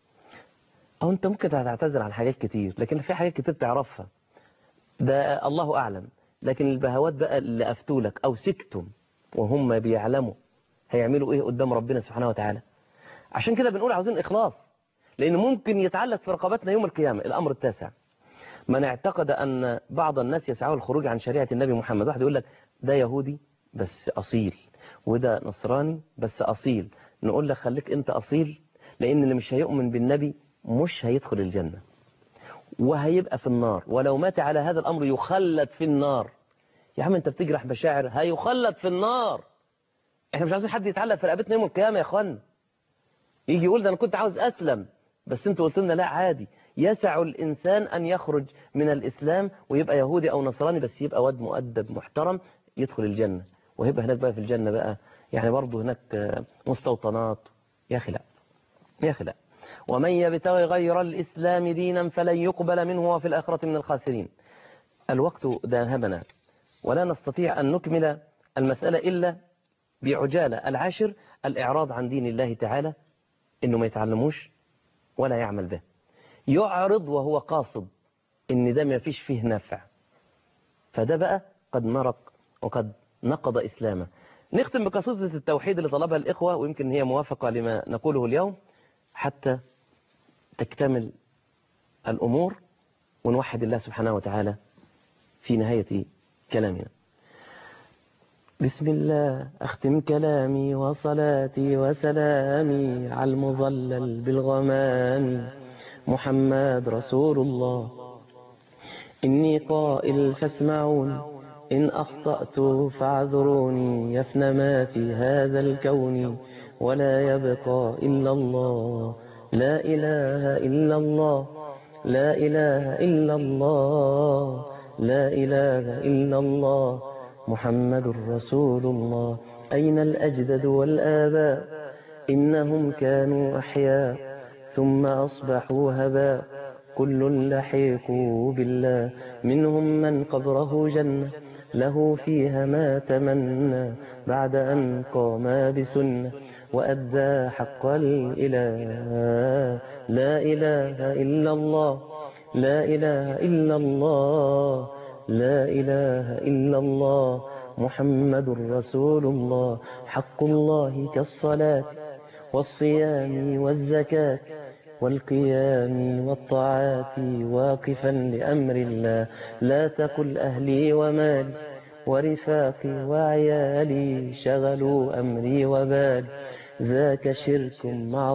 او انت ممكن هتعتذر عن حاجات كتير لكن في حاجات كتير تعرفها ده الله اعلم لكن البهوات بقى اللي افتوا لك او سكتم وهم بيعلموا هيعملوا ايه قدام ربنا سبحانه وتعالى عشان كده بنقول عاوزين اخلاص لأن ممكن يتعلق في رقبتنا يوم القيامة الأمر التاسع من اعتقد أن بعض الناس يسعوا الخروج عن شريعة النبي محمد واحد يقول لك ده يهودي بس أصيل وده نصراني بس أصيل نقول لك خليك أنت أصيل لأن اللي مش هيؤمن بالنبي مش هيدخل الجنة وهيبقى في النار ولو مات على هذا الأمر يخلد في النار يا عم أنت بتجرح مشاعر هيخلد في النار احنا مش عايزين حد يتعلق في رقبتنا يوم القيامة يا اخوانا يجي يقول ده أنا كنت عاوز أسلم بس انتوا قلت لنا لا عادي يسع الإنسان أن يخرج من الإسلام ويبقى يهودي أو نصراني بس يبقى واد مؤدب محترم يدخل الجنة ويبقى هناك بقى في الجنة بقى يعني برضه هناك مستوطنات يا أخي لا يا أخي لا ومن يبتغي غير الإسلام دينا فلن يقبل منه وفي الآخرة من الخاسرين الوقت ذهبنا ولا نستطيع أن نكمل المسألة إلا بعجالة العاشر الإعراض عن دين الله تعالى إنه ما يتعلموش ولا يعمل به يعرض وهو قاصد ان ده ما فيش فيه نفع فده بقى قد مرق وقد نقض إسلامه نختم بقصيدة التوحيد اللي طلبها الإخوة ويمكن هي موافقة لما نقوله اليوم حتى تكتمل الأمور ونوحد الله سبحانه وتعالى في نهاية كلامنا بسم الله أختم كلامي وصلاتي وسلامي على المظلل بالغمام محمد رسول الله إني قائل فاسمعون إن أخطأت فاعذروني يفنى ما في هذا الكون ولا يبقى إلا الله لا إله إلا الله لا إله إلا الله لا إله إلا الله محمد رسول الله أين الأجدد والآباء إنهم كانوا أحياء ثم أصبحوا هباء كل لحيقوا بالله منهم من قبره جنة له فيها ما تمنى بعد أن قام بسنة وأدى حق الإله لا إله إلا الله لا إله إلا الله لا إله إلا الله محمد رسول الله حق الله كالصلاة والصيام والزكاة والقيام والطاعات واقفا لأمر الله لا تقل أهلي ومالي ورفاقي وعيالي شغلوا أمري وبالي ذاك شرك مع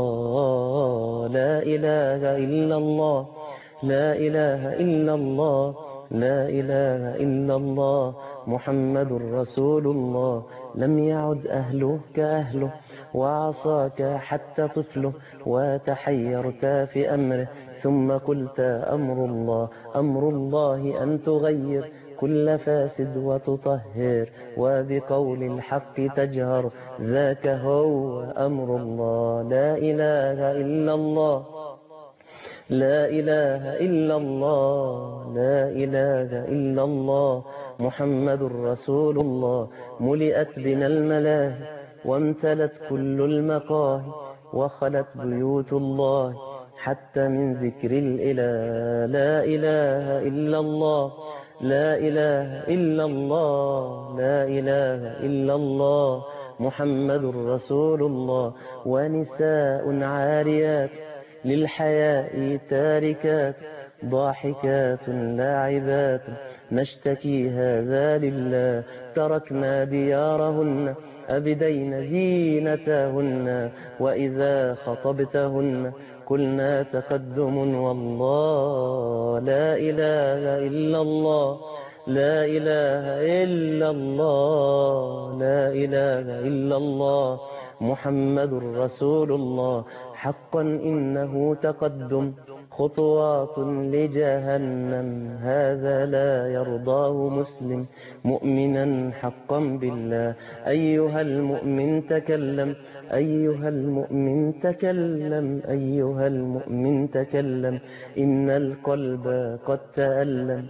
الله لا إله إلا الله لا إله إلا الله لا إله إلا الله محمد رسول الله لم يعد أهله كأهله وعصاك حتى طفله وتحيرت في أمره ثم قلت أمر الله أمر الله أن تغير كل فاسد وتطهر وبقول الحق تجهر ذاك هو أمر الله لا إله إلا الله لا إله إلا الله لا إله إلا الله محمد رسول الله ملئت بنا الملاهي وامتلت كل المقاهي وخلت بيوت الله حتى من ذكر الإله لا إله إلا الله لا إله إلا الله لا إله إلا الله محمد رسول الله ونساء عاريات للحياء تاركات ضاحكات لاعبات نشتكي هذا لله تركنا ديارهن أبدين زينتهن وإذا خطبتهن قلنا تقدم والله لا إله إلا الله لا إله إلا الله لا إله إلا الله محمد رسول الله حقا إنه تقدم خطوات لجهنم هذا لا يرضاه مسلم مؤمنا حقا بالله أيها المؤمن تكلم أيها المؤمن تكلم أيها المؤمن تكلم إن القلب قد تألم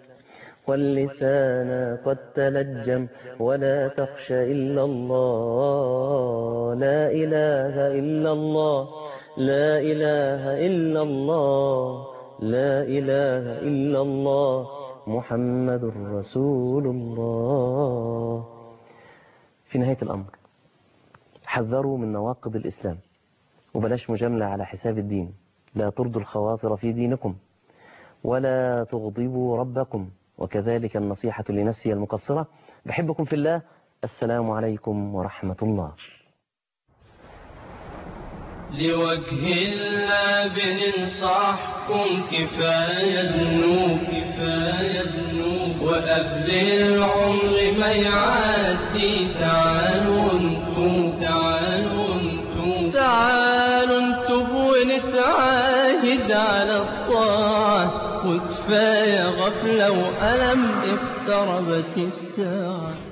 واللسان قد تلجم ولا تخش إلا الله لا إله إلا الله لا إله إلا الله لا إله إلا الله محمد رسول الله في نهاية الأمر حذروا من نواقض الإسلام وبلاش مجاملة على حساب الدين لا ترضوا الخواطر في دينكم ولا تغضبوا ربكم وكذلك النصيحة لنفسي المقصرة بحبكم في الله السلام عليكم ورحمة الله لوجه الله بننصحكم كفاية ذنوب كفاية ذنوب وقبل العمر ما يعدي تعالوا انتم تعالوا انتم تعالوا انتم ونتعاهد على الطاعة وكفاية غفلة وألم اقتربت الساعة